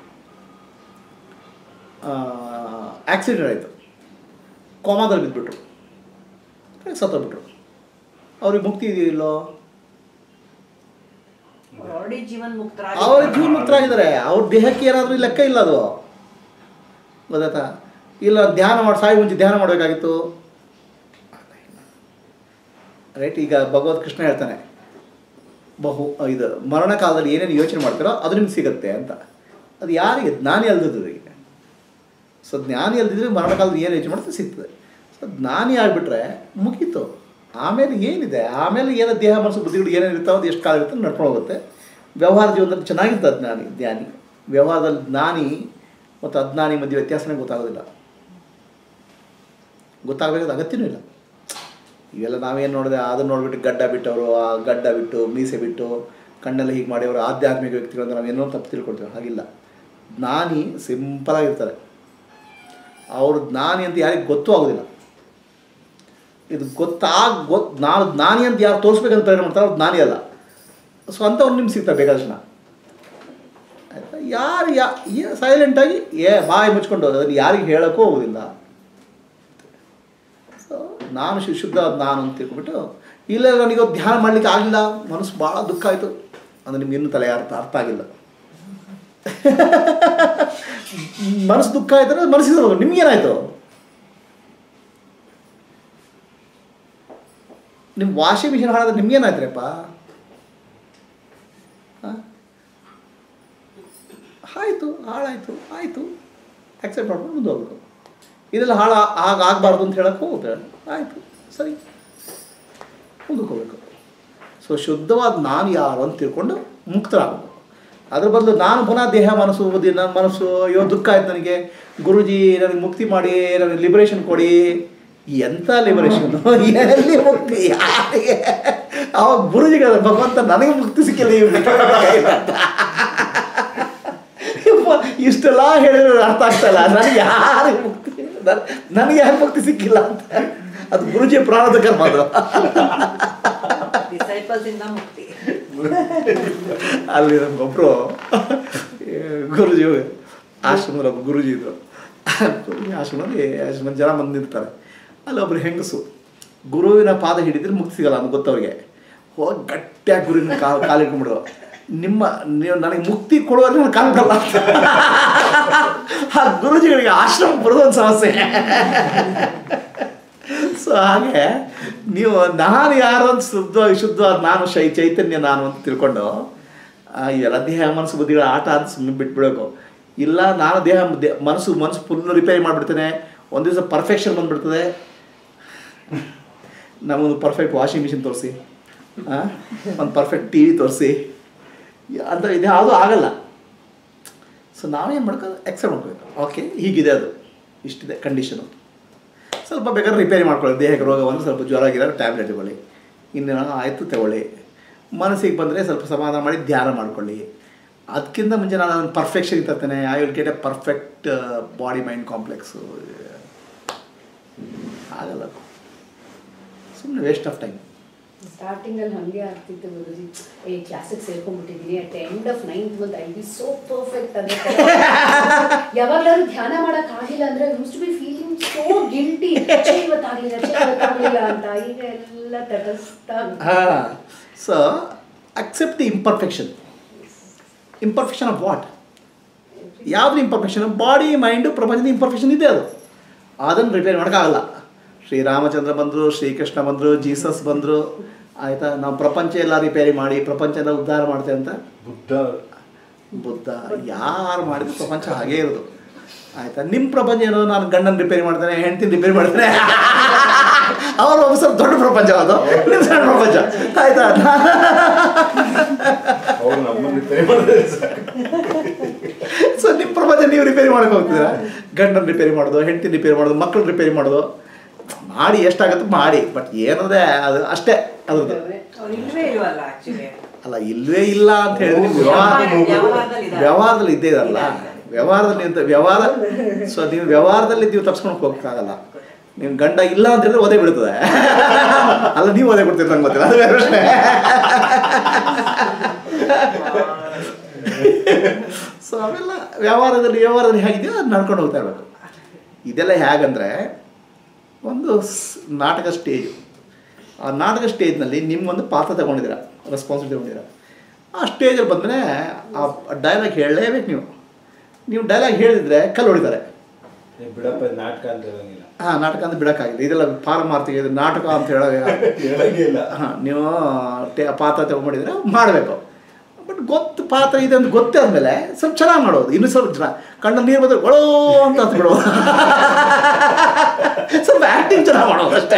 ಆಕ್ಸಿಡೆಂಟ್ ಆಯಿತು ಕೋಮಾದಲ್ಲಿ ಬಿದ್ದುಬಿಟ್ರು ಸತ್ತೋಗ್ಬಿಟ್ರು ಅವ್ರಿಗೆ ಮುಕ್ತಿ ಇದೆಯಿಲ್ಲೋ ಆಲ್ರೆಡಿ ಜೀವನ್ ಮುಕ್ತರ ಅವ್ರ ಜೀವ ಮುಕ್ತರಾಗಿದ್ದಾರೆ ಅವ್ರ ದೇಹಕ್ಕೆ ಏನಾದರೂ ಲೆಕ್ಕ ಇಲ್ಲ ಅದು ಗೊತ್ತಾಯ್ತಾ ಇಲ್ಲ ಧ್ಯಾನ ಮಾಡಿ ಸಾಯಿ ಮುಂಚೆ ಧ್ಯಾನ ಮಾಡಬೇಕಾಗಿತ್ತು ರೈಟ್ ಈಗ ಭಗವತ್ ಕೃಷ್ಣ ಹೇಳ್ತಾನೆ ಬಹು ಇದು ಮರಣ ಕಾಲದಲ್ಲಿ ಏನೇನು ಯೋಚನೆ ಮಾಡ್ತಾರೋ ಅದು ನಿಮ್ಗೆ ಸಿಗುತ್ತೆ ಅಂತ ಅದು ಯಾರಿಗೆ ಜ್ಞಾನಿ ಅಲ್ದದ್ರಿಗೆ ಸೊ ಜ್ಞಾನಿ ಅಲ್ದಿದ್ರೆ ಮರಣ ಕಾಲದಲ್ಲಿ ಏನು ಯೋಚನೆ ಮಾಡ್ತಾರೆ ಸಿಗ್ತದೆ ಸೊ ಜ್ಞಾನಿ ಆಗಿಬಿಟ್ರೆ ಮುಗೀತು ಆಮೇಲೆ ಏನಿದೆ ಆಮೇಲೆ ಏನೋ ದೇಹ ಮನಸ್ಸು ಬುದ್ಧಿಗಳು ಏನೇನು ಇರ್ತಾವೆ ಅದು ಎಷ್ಟು ಕಾಲ ಇರುತ್ತೆ ನಡ್ಕೊಂಡು ಹೋಗುತ್ತೆ ವ್ಯವಹಾರ ಜೀವನದಲ್ಲಿ ಚೆನ್ನಾಗಿರ್ತದೆ ಜ್ಞಾನಿ ಜ್ಞಾನಿ ವ್ಯವಹಾರದಲ್ಲಿ ಜ್ಞಾನಿ ಮತ್ತು ಅಜ್ಞಾನಿ ಮಧ್ಯೆ ವ್ಯತ್ಯಾಸನೇ ಗೊತ್ತಾಗೋದಿಲ್ಲ ಗೊತ್ತಾಗಬೇಕಾದ ಅಗತ್ಯನೂ ಇಲ್ಲ ಇವೆಲ್ಲ ನಾವೇನು ನೋಡಿದೆ ಅದನ್ನು ನೋಡ್ಬಿಟ್ಟು ಗಡ್ಡ ಬಿಟ್ಟವರು ಆ ಗಡ್ಡ ಬಿಟ್ಟು ಮೀಸೆ ಬಿಟ್ಟು ಕಣ್ಣೆಲ್ಲ ಹೀಗೆ ಮಾಡಿಅವರು ಆಧ್ಯಾತ್ಮಿಕ ವ್ಯಕ್ತಿಗಳು ಅಂತ ನಾವೇನೋ ತಪ್ಪು ತಿಳ್ಕೊಳ್ತೀವಿ ಹಾಗಿಲ್ಲ ಜ್ಞಾನಿ ಸಿಂಪಲಾಗಿರ್ತಾರೆ ಅವರು ಜ್ಞಾನಿ ಅಂತ ಯಾರಿಗೆ ಗೊತ್ತೂ ಆಗೋದಿಲ್ಲ ಇದು ಗೊತ್ತಾಗ ಗೊತ್ತು ನಾನು ಜ್ಞಾನಿ ಅಂತ ಯಾರು ತೋರಿಸ್ಬೇಕಂತ ಪ್ರಯತ್ನ ಮಾಡ್ತಾರೆ ಅವ್ರು ಜ್ಞಾನಿ ಅಲ್ಲ ಸೊ ಅಂಥವ್ರು ನಿಮ್ಗೆ ಸಿಗ್ತಾರೆ ಬೇಕಾದಷ್ಟು ಜನ ಆಯ್ತಾ ಯಾರು ಯಾ ಸೈಲೆಂಟಾಗಿ ಏ ಬಾಯಿ ಮುಚ್ಕೊಂಡು ಅದನ್ನು ಯಾರಿಗೆ ಹೇಳೋಕ್ಕೂ ಹೋಗೋದಿಲ್ಲ ಸೊ ನಾನು ಶು ಶುದ್ಧ ನಾನು ಅಂತ ತಿಳ್ಕೊಬಿಟ್ಟು ಇಲ್ಲ ನನಗೆ ಧ್ಯಾನ ಮಾಡಲಿಕ್ಕೆ ಆಗಲಿಲ್ಲ ಮನಸ್ಸು ಭಾಳ ದುಃಖ ಆಯಿತು ಅಂದರೆ ನಿಮ್ಗೆ ಇನ್ನೂ ತಲೆ ಅರ್ಥ ಅರ್ಥ ಆಗಿಲ್ಲ ಮನಸ್ಸು ದುಃಖ ಆಯ್ತಾರೆ ಮನಸ್ಸಿಗೆ ನಿಮ್ಗೇನಾಯಿತು ನಿಮ್ಮ ವಾಷಿಂಗ್ ಮಿಷಿನ್ ಹಾಳಾದ್ರೆ ನಿಮ್ಗೇನಾಯ್ತ್ರಪ್ಪ ಹಾಂ ಆಯಿತು ಹಾಳಾಯಿತು ಆಯಿತು ಆಕ್ಸೆಪ್ಟ್ ಮಾಡ್ಕೊಂಡು ಮುಂದೆ ಹೋಗ್ಬೇಕು ಇದೆಲ್ಲ ಹಾಳು ಆಗ ಆಗಬಾರ್ದು ಅಂತ ಹೇಳಕ್ಕೆ ಹೋಗುತ್ತೆ ಆಯಿತು ಸರಿ ಮುಂದಕ್ಕೆ ಹೋಗ್ಬೇಕು ಸೊ ಶುದ್ಧವಾದ ನಾನು ಯಾರು ಅಂತ ತಿಳ್ಕೊಂಡು ಮುಕ್ತರಾಗಬೇಕು ಅದ್ರ ಬದಲು ನಾನು ಪುನಃ ದೇಹ ಮನಸ್ಸು ಬುದ್ಧಿ ನನ್ನ ಮನಸ್ಸು ಅಯ್ಯೋ ದುಃಖ ಆಯ್ತು ನನಗೆ ಗುರುಜಿ ನನಗೆ ಮುಕ್ತಿ ಮಾಡಿ ನನಗೆ ಲಿಬರೇಷನ್ ಕೊಡಿ ಎಂಥ ಲಿಬರೇಷನ್ ಎಲ್ಲಿ ಮುಕ್ತಿ ಯಾರಿಗೆ ಅವಾಗ ಗುರುಜಿಗಳ ಭಗವಂತ ನನಗೆ ಮುಕ್ತಿ ಸಿಕ್ಕಿಲ್ಲ ಇವ್ನಿಗೆ ಅಂತ ಯಪ್ಪ, ಇಷ್ಟೆಲ್ಲ ಹೇಳಿದ್ರೆ ಅರ್ಥ ಆಗ್ತಾ ಇಲ್ಲ ನನಗೆ ಯಾರಿಗೆ ಮುಕ್ತಿ ನನ್- ನನಗೆ ಯಾರು ಮುಕ್ತಿ ಸಿಕ್ಕಿಲ್ಲ ಅಂತ ಅದು ಗುರುಜಿ ಪ್ರಾಣದ ಕರ್ಮ ಅದು ಡಿಸೈಪಲ್ಸ್ ಇಂದ ಮುಕ್ತಿ ಅಲ್ಲಿ ನಮಗೊಬ್ಬರು ಗುರುಜಿ ಆಶ್ರಮದಲ್ಲಿ ಒಬ್ಬ ಗುರುಜಿ ಇದ್ರು ಗುರುಜಿ ಆಶ್ರಮದಲ್ಲಿ ಎಷ್ಟು ಮಂದಿ ಜನ ಬಂದು ನಿಂತಾರೆ ಅಲ್ಲಿ ಒಬ್ರು ಹೆಂಗಸು ಗುರುವಿನ ಪಾದ ಹಿಡಿದ್ರೆ ಮುಕ್ತಿ ಸಿಗಲ್ಲ ಅಂತ ಗೊತ್ತವ್ರಿಗೆ ಹೋಗಿ ಗಟ್ಟಿಯಾಗಿ ಗುರುವಿನ ಕಾಲು ಕಾಲು ಇಟ್ಕೊಂಡ್ಬಿಡು ನಿಮ್ಮ ನೀವು ನನಗೆ ಮುಕ್ತಿ ಕೊಡುವಲ್ಲಿ ನಾನು ಕಾಲು ಬಿಡಲ್ಲ ಅಂತ ಆ ಗುರುಜಿಗಳಿಗೆ ಆಶ್ರಮ ಬರೋದು ಒಂದು ಸಮಸ್ಯೆ ಸೊ ಹಾಗೆ ನೀವು ನಾನು ಯಾರು ಅಂತ ಶುದ್ಧವಾಗಿ ಶುದ್ಧವಾದ ನಾನು ಶೈ ಚೈತನ್ಯ ನಾನು ಅಂತ ತಿಳ್ಕೊಂಡು ಆ, ಇವೆಲ್ಲ ದೇಹ ಮನಸ್ಸು ಬುದ್ಧಿಗಳ ಆಟ ಅಂತ ಸುಮ್ಮನೆ ಬಿಟ್ಬಿಡಬೇಕು ಇಲ್ಲ ನಾನು ದೇಹ ದೇ- ಮನಸ್ಸು ಮನಸ್ಸು ಫುಲ್ ರಿಪೇರಿ ಮಾಡಿಬಿಡ್ತೇನೆ ಒಂದು ದಿವಸ ಪರ್ಫೆಕ್ಷನ್ ಬಂದ್ಬಿಡ್ತದೆ ನಮಗೊಂದು ಪರ್ಫೆಕ್ಟ್ ವಾಷಿಂಗ್ ಮಿಷಿನ್ ತೋರಿಸಿ ಒಂದು ಪರ್ಫೆಕ್ಟ್ ಟಿ ವಿ ತೋರಿಸಿ ಅಂತ ಇದು ಯಾವುದೂ ಆಗಲ್ಲ ಸೊ ನಾವೇನು ಮಾಡ್ಕೊಂಡು ಎಕ್ಸೆಪ್ಟ್ ಮಾಡ್ಕೋಬೇಕು ಓಕೆ ಹೀಗಿದೆ ಅದು ಇಷ್ಟಿದೆ ಕಂಡೀಷನು ಸ್ವಲ್ಪ ಬೇಕಾದ್ರೆ ರಿಪೇರಿ ಮಾಡ್ಕೊಳ್ಳಿ ದೇಹಕ್ಕೆ ರೋಗ ಬಂದರೆ ಸ್ವಲ್ಪ ಜ್ವರ ಆಗಿರೋ ಟ್ಯಾಬ್ಲೆಟ್ ತಗೊಳ್ಳಿ ಇನ್ನೇನೋ ಆಯಿತು ತಗೊಳ್ಳಿ ಮನಸ್ಸಿಗೆ ಬಂದರೆ ಸ್ವಲ್ಪ ಸಮಾಧಾನ ಮಾಡಿ ಧ್ಯಾನ ಮಾಡ್ಕೊಳ್ಳಿ ಅದಕ್ಕಿಂತ ಮುಂಚೆ ನಾನು ಅದನ್ನು ಪರ್ಫೆಕ್ಷನ್ ತರ್ತೇನೆ I will get a perfect body mind complex ಆಗಲ್ಲ ಸುಮ್ಮನೆ ವೇಸ್ಟ್ ಆಫ್ ಟೈಮ್ ಸ್ಟಾರ್ಟಿಂಗ್ ಅಲ್ಲಿ ಹಂಗೆ ಆಗ್ತಿತ್ತು ಗುರುಜಿ ಏ ಕ್ಲಾಸಿಗೆ ಸೇರ್ಕೊಂಡ್ಬಿಟ್ಟಿದ್ದೀನಿ at end of ninth month I be so perfect ಅಂತ ಯಾವಾಗ್ಲಾದ್ರು ಧ್ಯಾನ ಮಾಡಕ್ ಆಗಿಲ್ಲ ಅಂದ್ರೆ use to be feeling so guilty ಇವತ್ತಾಗ್ಲಿಲ್ಲ ಛೆ, ಇವತ್ತಾಗ್ಲಿಲ್ಲ ಅಂತ ಈಗ ಎಲ್ಲ ತಟಸ್ತಾ ಹಾಂ so accept the imperfection imperfection of what ಯಾವ್ದು ಇಂಪರ್ಫೆಕ್ಷನ್ ಬಾಡಿ ಮೈಂಡು ಪ್ರಪಂಚದ ಇಂಪರ್ಫೆಕ್ಷನ್ ಇದೆ ಅದು ಅದನ್ನು ರಿಪೇರ್ ಮಾಡೋಕ್ಕಾಗಲ್ಲ ಶ್ರೀರಾಮಚಂದ್ರ ಬಂದರು ಶ್ರೀಕೃಷ್ಣ ಬಂದರು ಜೀಸಸ್ ಬಂದರು ಆಯಿತಾ ನಾವು ಪ್ರಪಂಚ ಎಲ್ಲ ರಿಪೇರಿ ಮಾಡಿ ಪ್ರಪಂಚ ಎಲ್ಲ ಉದ್ಧಾರ ಮಾಡ್ತೇವೆ ಅಂತ ಬುದ್ಧ ಬುದ್ಧ ಯಾರು ಮಾಡಿದ್ರು ಪ್ರಪಂಚ ಹಾಗೇ ಇರೋದು ಆಯ್ತಾ ನಿಮ್ಮ ಪ್ರಪಂಚ ಏನೋ ನಾನು ಗಂಡನ ರಿಪೇರಿ ಮಾಡ್ತೇನೆ ಹೆಂಡತಿನ ರಿಪೇರಿ ಮಾಡ್ತೇನೆ ಅವ್ರು ಒಬ್ಬ ಸ್ವಲ್ಪ ದೊಡ್ಡ ಪ್ರಪಂಚ ಅದು ನಿಮ್ದು ಸಣ್ಣ ಪ್ರಪಂಚ ಆಯ್ತಾ ಅವ್ರು ನಮ್ಮನ್ನು ರಿಪೇರಿ ಮಾಡಿದ್ರೆ ಸಾಕು. ಸೊ ನಿಮ್ಮ ಪ್ರಪಂಚ ನೀವು ರಿಪೇರಿ ಮಾಡಕ್ಕೆ ಹೋಗ್ತೀರಾ ಗಂಡನ ರಿಪೇರಿ ಮಾಡೋದು ಹೆಂಡತಿನ ರಿಪೇರಿ ಮಾಡೋದು ಮಕ್ಕಳು ರಿಪೇರಿ ಮಾಡೋದು ಮಾಡಿ ಎಷ್ಟಾಗತ್ತೆ ಮಾಡಿ ಬಟ್ ಏನದೆ ಅದು ಅಷ್ಟೇ ಅದ್ರದ್ದು ಅವ್ರು ಇಲ್ವೇ ಇಲ್ವಲ್ಲ ಆಕ್ಚುಲಿ ಅಲ್ಲ ಇಲ್ವೇ ಇಲ್ಲ ಅಂತ ಹೇಳಿದ್ರೆ ನೀವು ವ್ಯವಹಾರ ವ್ಯವಹಾರದಲ್ಲಿ ಇದ್ದಾರೆ. ವ್ಯವಹಾರದಲ್ಲಿ ಇದ್ದೇ ಇರಲ್ಲ ವ್ಯವಹಾರದಲ್ಲಿ ಅಂತ ವ್ಯವಹಾರ ಸೊ ನೀವು ವ್ಯವಹಾರದಲ್ಲಿ ನೀವು ತಪ್ಸ್ಕೊಂಡು ಹೋಗಕ್ಕಾಗಲ್ಲ ನೀವು ಗಂಡ ಇಲ್ಲ ಅಂತ ಹೇಳಿದ್ರೆ ಒದೆ ಬಿಡ್ತದೆ ಅಲ್ಲ ನೀವು ಒದೆ ಬಿಡ್ತೀರಿ ನಂಗೆ ಗೊತ್ತಿಲ್ಲ ಅದು ಬೇರೆ ಪ್ರಶ್ನೆ ಸೊ ಅವೆಲ್ಲ ವ್ಯವಹಾರದಲ್ಲಿ ವ್ಯವಹಾರದಲ್ಲಿ ಹೇಗಿದೆಯೋ ಅದು ನಡ್ಕೊಂಡು ಹೋಗ್ತಾ ಇರಬೇಕು ಇದೆಲ್ಲ ಹೇಗಂದರೆ ಒಂದು ಸ್- ನಾಟಕ ಸ್ಟೇಜು ಆ ನಾಟಕ ಸ್ಟೇಜ್ನಲ್ಲಿ ನಿಮ್ಗೊಂದು ಪಾತ್ರ ತಗೊಂಡಿದ್ದೀರ ರೆಸ್ಪಾನ್ಸಿಬಿಲಿಟಿ ತಗೊಂಡಿದ್ದೀರ ಆ ಸ್ಟೇಜಲ್ಲಿ ಬಂದರೆ ಆ ಡೈಲಾಗ್ ಹೇಳಲೇಬೇಕು ನೀವು ನೀವು ಡೈಲಾಗ್ ಹೇಳಿದ್ರೆ ಕಲ್ಲು ಹೊಡಿತಾರೆ ಏ, ಬಿಡಪ್ಪ ಇದು ನಾಟಕ ಅಂತ ಹೇಳಂಗಿಲ್ಲ ಹಾಂ ನಾಟಕ ಅಂತ ಬಿಡೋಕ್ಕಾಗಿಲ್ಲ ಇದೆಲ್ಲ ಪಾರಮಾರ್ಥಿಕ ಇದು ನಾಟಕ ಅಂತ ಹೇಳೋ ಹೇಳಂಗೇ ಇಲ್ಲ ಹಾಂ ನೀವು ಟೆ ಪಾತ್ರ ತಗೊಂಡಿದ್ರೆ ಮಾಡಬೇಕು ಬಟ್ ಗೊತ್ತು ಪಾತ್ರ ಇದೆ ಅಂತ ಗೊತ್ತೇ ಆದಮೇಲೆ ಸ್ವಲ್ಪ ಚೆನ್ನಾಗಿ ಮಾಡೋದು ಇನ್ನೂ ಸ್ವಲ್ಪ ಜನ ಕಣ್ಣ ನೀರು ಬಂದರೆ ಒಳೋ ಅಂತ ಅಂತ ಬಿಡೋದು ಸ್ವಲ್ಪ ಆ್ಯಕ್ಟಿಂಗ್ ಚೆನ್ನಾಗಿ ಮಾಡೋದು ಅಷ್ಟೇ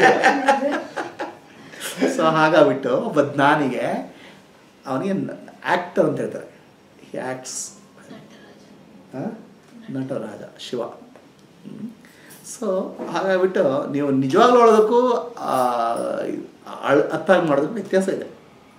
ಸೊ ಹಾಗಾಗ್ಬಿಟ್ಟು ಒಬ್ಬ ಜ್ಞಾನಿಗೆ ಅವನಿಗೆ ಆ್ಯಕ್ಟರ್ ಅಂತ ಹೇಳ್ತಾರೆ ಆ್ಯಕ್ಟ್ಸ್ ನಟರಾಜ ಶಿವ ಸೊ ಹಾಗಾಗ್ಬಿಟ್ಟು ನೀವು ನಿಜವಾಗ್ಲೂ ಹೇಳೋದಕ್ಕೂ ಆ, ಅಳ್ ಅರ್ಥಾಗಿ ಮಾಡೋದಕ್ಕೂ ವ್ಯತ್ಯಾಸ ಇದೆ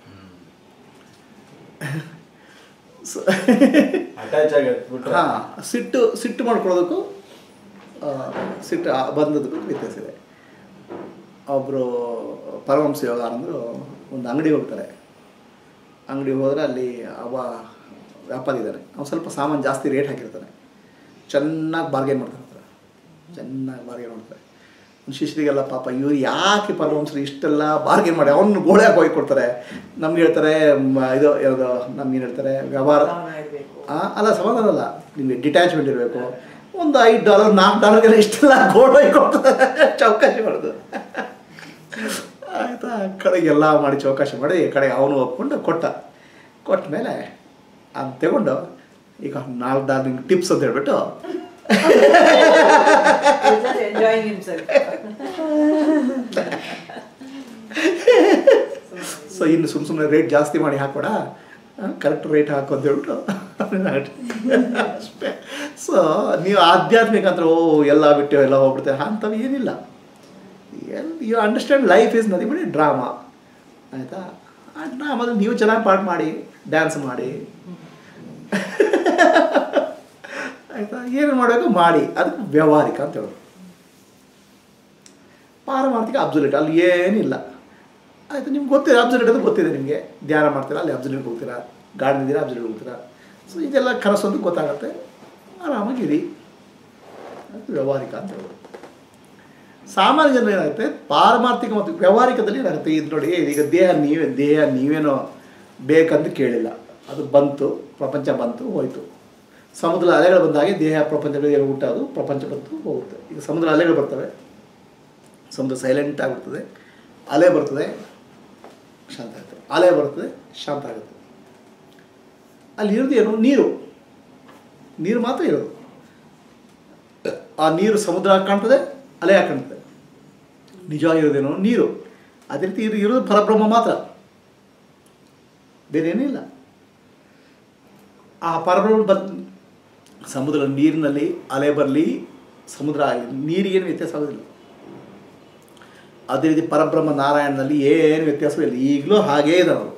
ಸೊ ಅಟ್ಯಾಚ್ ಆಗಿ ಹತ್ಬಿಟ್ರೆ ಹಾಂ ಸಿಟ್ಟು ಸಿಟ್ಟು ಮಾಡ್ಕೊಳ್ಳೋದಕ್ಕೂ ಆ, ಸಿಟ್ಟು ಆ- ಬಂದದಕ್ಕೂ ವ್ಯತ್ಯಾಸ ಇದೆ ಒಬ್ಬರು ಪರಮಹಂಸ ಯೋಗಾನಂದರು ಒಂದು ಅಂಗಡಿ ಹೋಗ್ತಾರೆ ಅಂಗಡಿ ಹೋದರೆ ಅಲ್ಲಿ ಅವ ವ್ಯಾಪಾರಿ ಇದ್ದಾನೆ ಅವ್ನು ಸ್ವಲ್ಪ ಸಾಮಾನು ಜಾಸ್ತಿ ರೇಟ್ ಹಾಕಿರ್ತಾನೆ ಚೆನ್ನಾಗಿ ಬಾರ್ಗೇನ್ ಮಾಡ್ತಿರ್ತಾರೆ ಚೆನ್ನಾಗಿ ಬಾರ್ಗೇನ್ ಮಾಡ್ತಾರೆ ಒಂದು ಶಿಷ್ಯರಿಗೆಲ್ಲ ಪಾಪ ಇವ್ರು ಯಾಕೆ ಪರಮಹಂಸರು ಇಷ್ಟೆಲ್ಲ ಬಾರ್ಗೇನ್ ಮಾಡಿ ಅವನು ಗೋಳೆ ಹೋಗಿ ಕೊಡ್ತಾರೆ ನಮ್ಗೆ ಹೇಳ್ತಾರೆ ಮ- ಇದು ಯಾವುದು ನಮ್ಗೇನು ಹೇಳ್ತಾರೆ ವ್ಯವಹಾರ ಸಮಾಧಾನ ಇರ್ಬೇಕು. ಆ, ಅಲ್ಲ ಸಮಾಧಾನ ಅಲ್ಲ ನಿಮಗೆ ಡಿಟ್ಯಾಚ್ಮೆಂಟ್ ಇರಬೇಕು ಒಂದು ಐದು ಡಾಲರ್ ನಾಲ್ಕು ಡಾಲರ್ಗೆಲ್ಲ ಇಷ್ಟೆಲ್ಲ ಗೋಲ್ಡ್ ಹೋಗಿ ಕೊಡ್ತಾರೆ ಚೌಕಾಶಿ ಮಾಡೋದು ಆಯಿತಾ ಕಡೆಗೆ ಎಲ್ಲ ಮಾಡಿ ಚೌಕಾಶಿ ಮಾಡಿ ಕಡೆಗೆ ಅವನು ಒಪ್ಕೊಂಡು ಕೊಟ್ಟ ಕೊಟ್ಟ ಮೇಲೆ ಅದು ತಗೊಂಡು ಈಗ ನಾಲ್ಕು ಡಾಲರ್ ನಿಂಗೆ ಟಿಪ್ಸ್ ಅಂತ ಹೇಳ್ಬಿಟ್ಟು He's just enjoying himself. So ಇನ್ನು ಸುಮ್ಮ ಸುಮ್ಮನೆ ರೇಟ್ ಜಾಸ್ತಿ ಮಾಡಿ ಹಾಕೋಣ ಕರೆಕ್ಟ್ ರೇಟ್ ಹಾಕು ಅಂತ ಹೇಳ್ಬಿಟ್ಟು ಅಷ್ಟೇ ಸೊ ನೀವು ಆಧ್ಯಾತ್ಮಿಕ ಅಂದ್ರೆ ಓ ಎಲ್ಲ ಬಿಟ್ಟು ಎಲ್ಲ ಹೋಗ್ಬಿಡ್ತೇವೆ ಅಂಥವು ಏನಿಲ್ಲ ಯು ಅಂಡರ್ಸ್ಟ್ಯಾಂಡ್ ಲೈಫ್ ಇಸ್ ನದಿ ಬಿಡಿ ಡ್ರಾಮಾ ಆಯಿತಾ ಆ ಡ್ರಾಮಾದಲ್ಲಿ ನೀವು ಚೆನ್ನಾಗಿ ಪಾಠ ಮಾಡಿ ಡ್ಯಾನ್ಸ್ ಮಾಡಿ ಆಯಿತಾ ಏನು ಮಾಡಬೇಕು ಮಾಡಿ ಅದಕ್ಕೆ ವ್ಯಾವಹಾರಿಕ ಅಂತ ಹೇಳೋದು ಪಾರಮಾರ್ಥಿಕ ಅಬ್ಸುಲೇಟ್ ಅಲ್ಲಿ ಏನಿಲ್ಲ ಆಯಿತು ನಿಮ್ಗೆ ಗೊತ್ತಿದೆ ಅಬ್ಸುಲೇಟ್ ಅಂತ ಗೊತ್ತಿದೆ ನಿಮಗೆ ಧ್ಯಾನ ಮಾಡ್ತೀರಾ ಅಲ್ಲಿ ಅಬ್ಸುಲೇಟ್ ಹೋಗ್ತೀರಾ ಗಾರ್ಡನ್ ಇದ್ದೀರಾ ಅಬ್ಸುಲೇಟ್ ಹೋಗ್ತೀರಾ ಸೊ ಇದೆಲ್ಲ ಕನಸು ಅಂತ ಗೊತ್ತಾಗುತ್ತೆ ಆರಾಮಾಗಿರಿ ಅದು ವ್ಯಾವಹಾರಿಕ ಅಂತ ಹೇಳೋದು ಸಾಮಾನ್ಯ ಜನರು ಏನಾಗುತ್ತೆ ಪಾರಮಾರ್ಥಿಕ ಮತ್ತು ವ್ಯಾವಹಾರಿಕದಲ್ಲಿ ಏನಾಗುತ್ತೆ ಇದು ನೋಡಿ ಈಗ ದೇಹ ನೀವೇ ದೇಹ ನೀವೇನೋ ಬೇಕಂತ ಕೇಳಿಲ್ಲ ಅದು ಬಂತು ಪ್ರಪಂಚ ಬಂತು ಹೋಯಿತು ಸಮುದ್ರ ಅಲೆಗಳು ಬಂದಾಗೆ ದೇಹ ಪ್ರಪಂಚಗಳಿಗೆ ಹುಟ್ಟೋದು ಪ್ರಪಂಚ ಬಂತು ಹೋಗುತ್ತೆ ಈಗ ಸಮುದ್ರ ಅಲೆಗಳು ಬರ್ತವೆ ಸಮುದ್ರ ಸೈಲೆಂಟ್ ಆಗಿರ್ತದೆ ಅಲೆ ಬರ್ತದೆ ಶಾಂತ ಆಗ್ತದೆ ಅಲೆ ಬರ್ತದೆ ಶಾಂತ ಆಗುತ್ತೆ ಅಲ್ಲಿ ಇರೋದು ಏನು ನೀರು ನೀರು ಮಾತ್ರ ಇರೋದು ಆ ನೀರು ಸಮುದ್ರ ಆಗಿ ಕಾಣ್ತದೆ ಅಲೆ ಆಗಿ ಕಾಣ್ತದೆ ನಿಜವಾಗಿರೋದೇನೋ ನೀರು ಅದೇ ರೀತಿ ಇದು ಇರೋದು ಪರಬ್ರಹ್ಮ ಮಾತ್ರ ಬೇರೆ ಏನಿಲ್ಲ ಆ ಪರಬ್ರಹ್ಮ ಬರ್ ಸಮುದ್ರ ನೀರಿನಲ್ಲಿ ಅಲೆ ಬರಲಿ ಸಮುದ್ರ ಆಗಲಿ ನೀರಿಗೇನು ವ್ಯತ್ಯಾಸ ಆಗೋದಿಲ್ಲ ಅದೇ ರೀತಿ ಪರಬ್ರಹ್ಮ ನಾರಾಯಣನಲ್ಲಿ ಏನು ವ್ಯತ್ಯಾಸವಿಲ್ಲ ಈಗಲೂ ಹಾಗೇ ಇದ್ದಾರೆ ಅವರು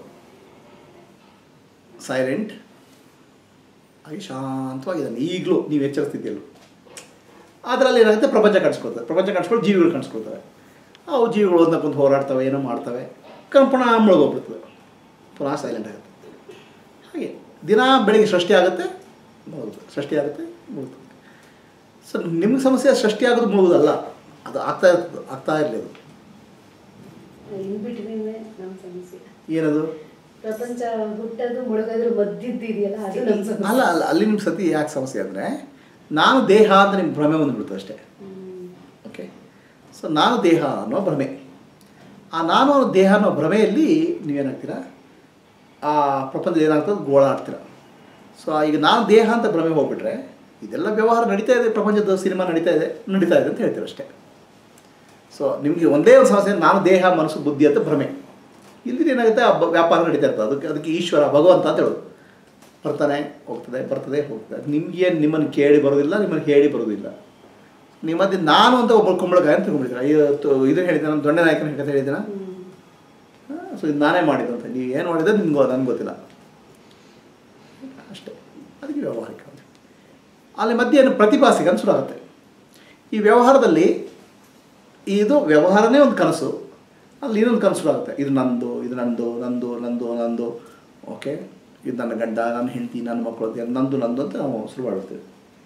ಸೈಲೆಂಟ್ ಹಾಗೆ ಶಾಂತವಾಗಿದ್ದಾನೆ ಈಗಲೂ ನೀವು ಎಚ್ಚರ ಸ್ಥಿತಿಯಲ್ಲೂ ಅದರಲ್ಲಿ ಏನಾಗುತ್ತೆ ಪ್ರಪಂಚ ಕಾಣಿಸ್ಕೊಳ್ತದೆ ಪ್ರಪಂಚ ಕಾಣಿಸ್ಕೊಂಡು ಜೀವಿಗಳು ಕಾಣಿಸ್ಕೊಳ್ತವೆ ಅವು ಜೀವಿಗಳು ಒಂದಕ್ಕೊಂದು ಹೋರಾಡ್ತವೆ ಏನೋ ಮಾಡ್ತವೆ ಕಣ್ ಪುನಃ ಮುಳುಗೋಗ್ಬಿಡ್ತದೆ ಪುನಃ ಸೈಲೆಂಟ್ ಆಗುತ್ತೆ ಹಾಗೆ ದಿನ ಬೆಳಿಗ್ಗೆ ಸೃಷ್ಟಿ ಆಗುತ್ತೆ ಮುಳುಗುತ್ತೆ ಸೃಷ್ಟಿ ಆಗುತ್ತೆ ಮುಳುಗ್ತದೆ ಸೊ ನಿಮ್ಗೆ ಸಮಸ್ಯೆ ಸೃಷ್ಟಿ ಆಗೋದು ಮುಳುಗೋದಲ್ಲ ಅದು ಆಗ್ತಾ ಇರ್ತದೆ ಆಗ್ತಾ ಇರಲಿ ಅದು ಇನ್ ಬಿಟ್ವೀನ್ ನಮ್ಮ ಸಮಸ್ಯೆ ಏನದು ಪ್ರಪಂಚ ಹುಟ್ಟೋದು ಮುಳುಗೋದ್ರ ಮಧ್ಯದ್ದಿದೆಯಲ್ಲ ಅದು ನಮ್ಮ ಸಮಸ್ಯೆ ಅಲ್ಲ ಅಲ್ಲ ಅಲ್ಲಿ ನಿಮ್ಮ ಸತಿ ಯಾಕೆ ಸಮಸ್ಯೆ ಅಂದರೆ ನಾನು ದೇಹ ಅಂತ ನಿಮ್ಗೆ ಭ್ರಮೆ ಬಂದುಬಿಡ್ತು ಅಷ್ಟೇ ಹ್ಮ್. ಓಕೆ ಸೊ ನಾನು ದೇಹ ಅನ್ನೋ ಭ್ರಮೆ ಆ ನಾನು ಅನ್ನೋ ದೇಹ ಅನ್ನೋ ಭ್ರಮೆಯಲ್ಲಿ ನೀವೇನಾಗ್ತೀರಾ ಆ ಪ್ರಪಂಚದಲ್ಲಿ ಏನಾಗ್ತದೆ ಗೋಳಾಡ್ತೀರ ಸೊ ಈಗ ನಾನು ದೇಹ ಅಂತ ಭ್ರಮೆ ಹೋಗ್ಬಿಟ್ರೆ ಇದೆಲ್ಲ ವ್ಯವಹಾರ ನಡೀತಾ ಇದೆ ಪ್ರಪಂಚದ ಸಿನಿಮಾ ನಡೀತಾ ಇದೆ ನಡೀತಾ ಇದೆ ಅಂತ ಹೇಳ್ತೀರ ಅಷ್ಟೇ ಸೊ ನಿಮಗೆ ಒಂದೇ ಒಂದು ಸಮಸ್ಯೆ ನಾನು ದೇಹ ಮನಸ್ಸು ಬುದ್ಧಿ ಅಂತ ಭ್ರಮೆ ಇಲ್ಲಿ ಏನಾಗುತ್ತೆ ಆ ಬ- ವ್ಯಾಪಾರ ನಡೀತಾ ಇರ್ತದೆ ಅದಕ್ಕೆ ಅದಕ್ಕೆ ಈಶ್ವರ ಭಗವಂತ ಅಂತ ಹೇಳೋದು ಬರ್ತಾನೆ ಹೋಗ್ತದೆ ಬರ್ತದೆ ಹೋಗ್ತದೆ ನಿಮ್ಗೇನು ನಿಮ್ಮನ್ನು ಕೇಳಿ ಬರೋದಿಲ್ಲ ನಿಮ್ಮನ್ನು ಹೇಳಿ ಬರೋದಿಲ್ಲ ನಿಮ್ಮ ಮಧ್ಯೆ ನಾನು ಅಂತ ಒಬ್ಬ ಕುಂಬಳಕಾಯಿ ಅಂತ ತಿಳ್ಕೊಂಡ್ಬಿಡ್ತೀರ ಇವತ್ತು ಇದನ್ನು ಹೇಳಿದ್ದೆ ನಾನು ದೊಡ್ಡ ನಾಯಕನ ಹೇಳ್ತಾ ಹೇಳಿದ್ದೀನ ಹ್ಮ್. ಸೊ ಇದು ನಾನೇ ಮಾಡಿದ್ದು ಅಂತ ನೀವು ಏನು ಮಾಡಿದ್ರೆ ನಿಮ್ಗೆ ನನಗೆ ಗೊತ್ತಿಲ್ಲ ಅಷ್ಟೇ ಅದಕ್ಕೆ ವ್ಯಾವಹಾರಿಕ ಅಂತ ಅಲ್ಲಿ ಮಧ್ಯೆ ಏನು ಪ್ರತಿಭಾಸಿಗೆ ಅಂತ ಶುರುವಾಗುತ್ತೆ ಈ ವ್ಯವಹಾರದಲ್ಲಿ ಇದು ವ್ಯವಹಾರನೇ ಒಂದು ಕನಸು ಅಲ್ಲಿ ಇನ್ನೊಂದು ಕನಸು ಶುರುವಾಗುತ್ತೆ ಇದು ನಂದು ಇದು ನಂದು ನಂದು ನಂದು ನಂದು ಓಕೆ ಇದು ನನ್ನ ಗಂಡ ನನ್ನ ಹೆಂಡತಿ ನನ್ನ ಮಕ್ಕಳು ಅಂತ ನಂದು ನಂದು ಅಂತ ನಾವು ಶುರು ಮಾಡ್ಬಿಡ್ತೀವಿ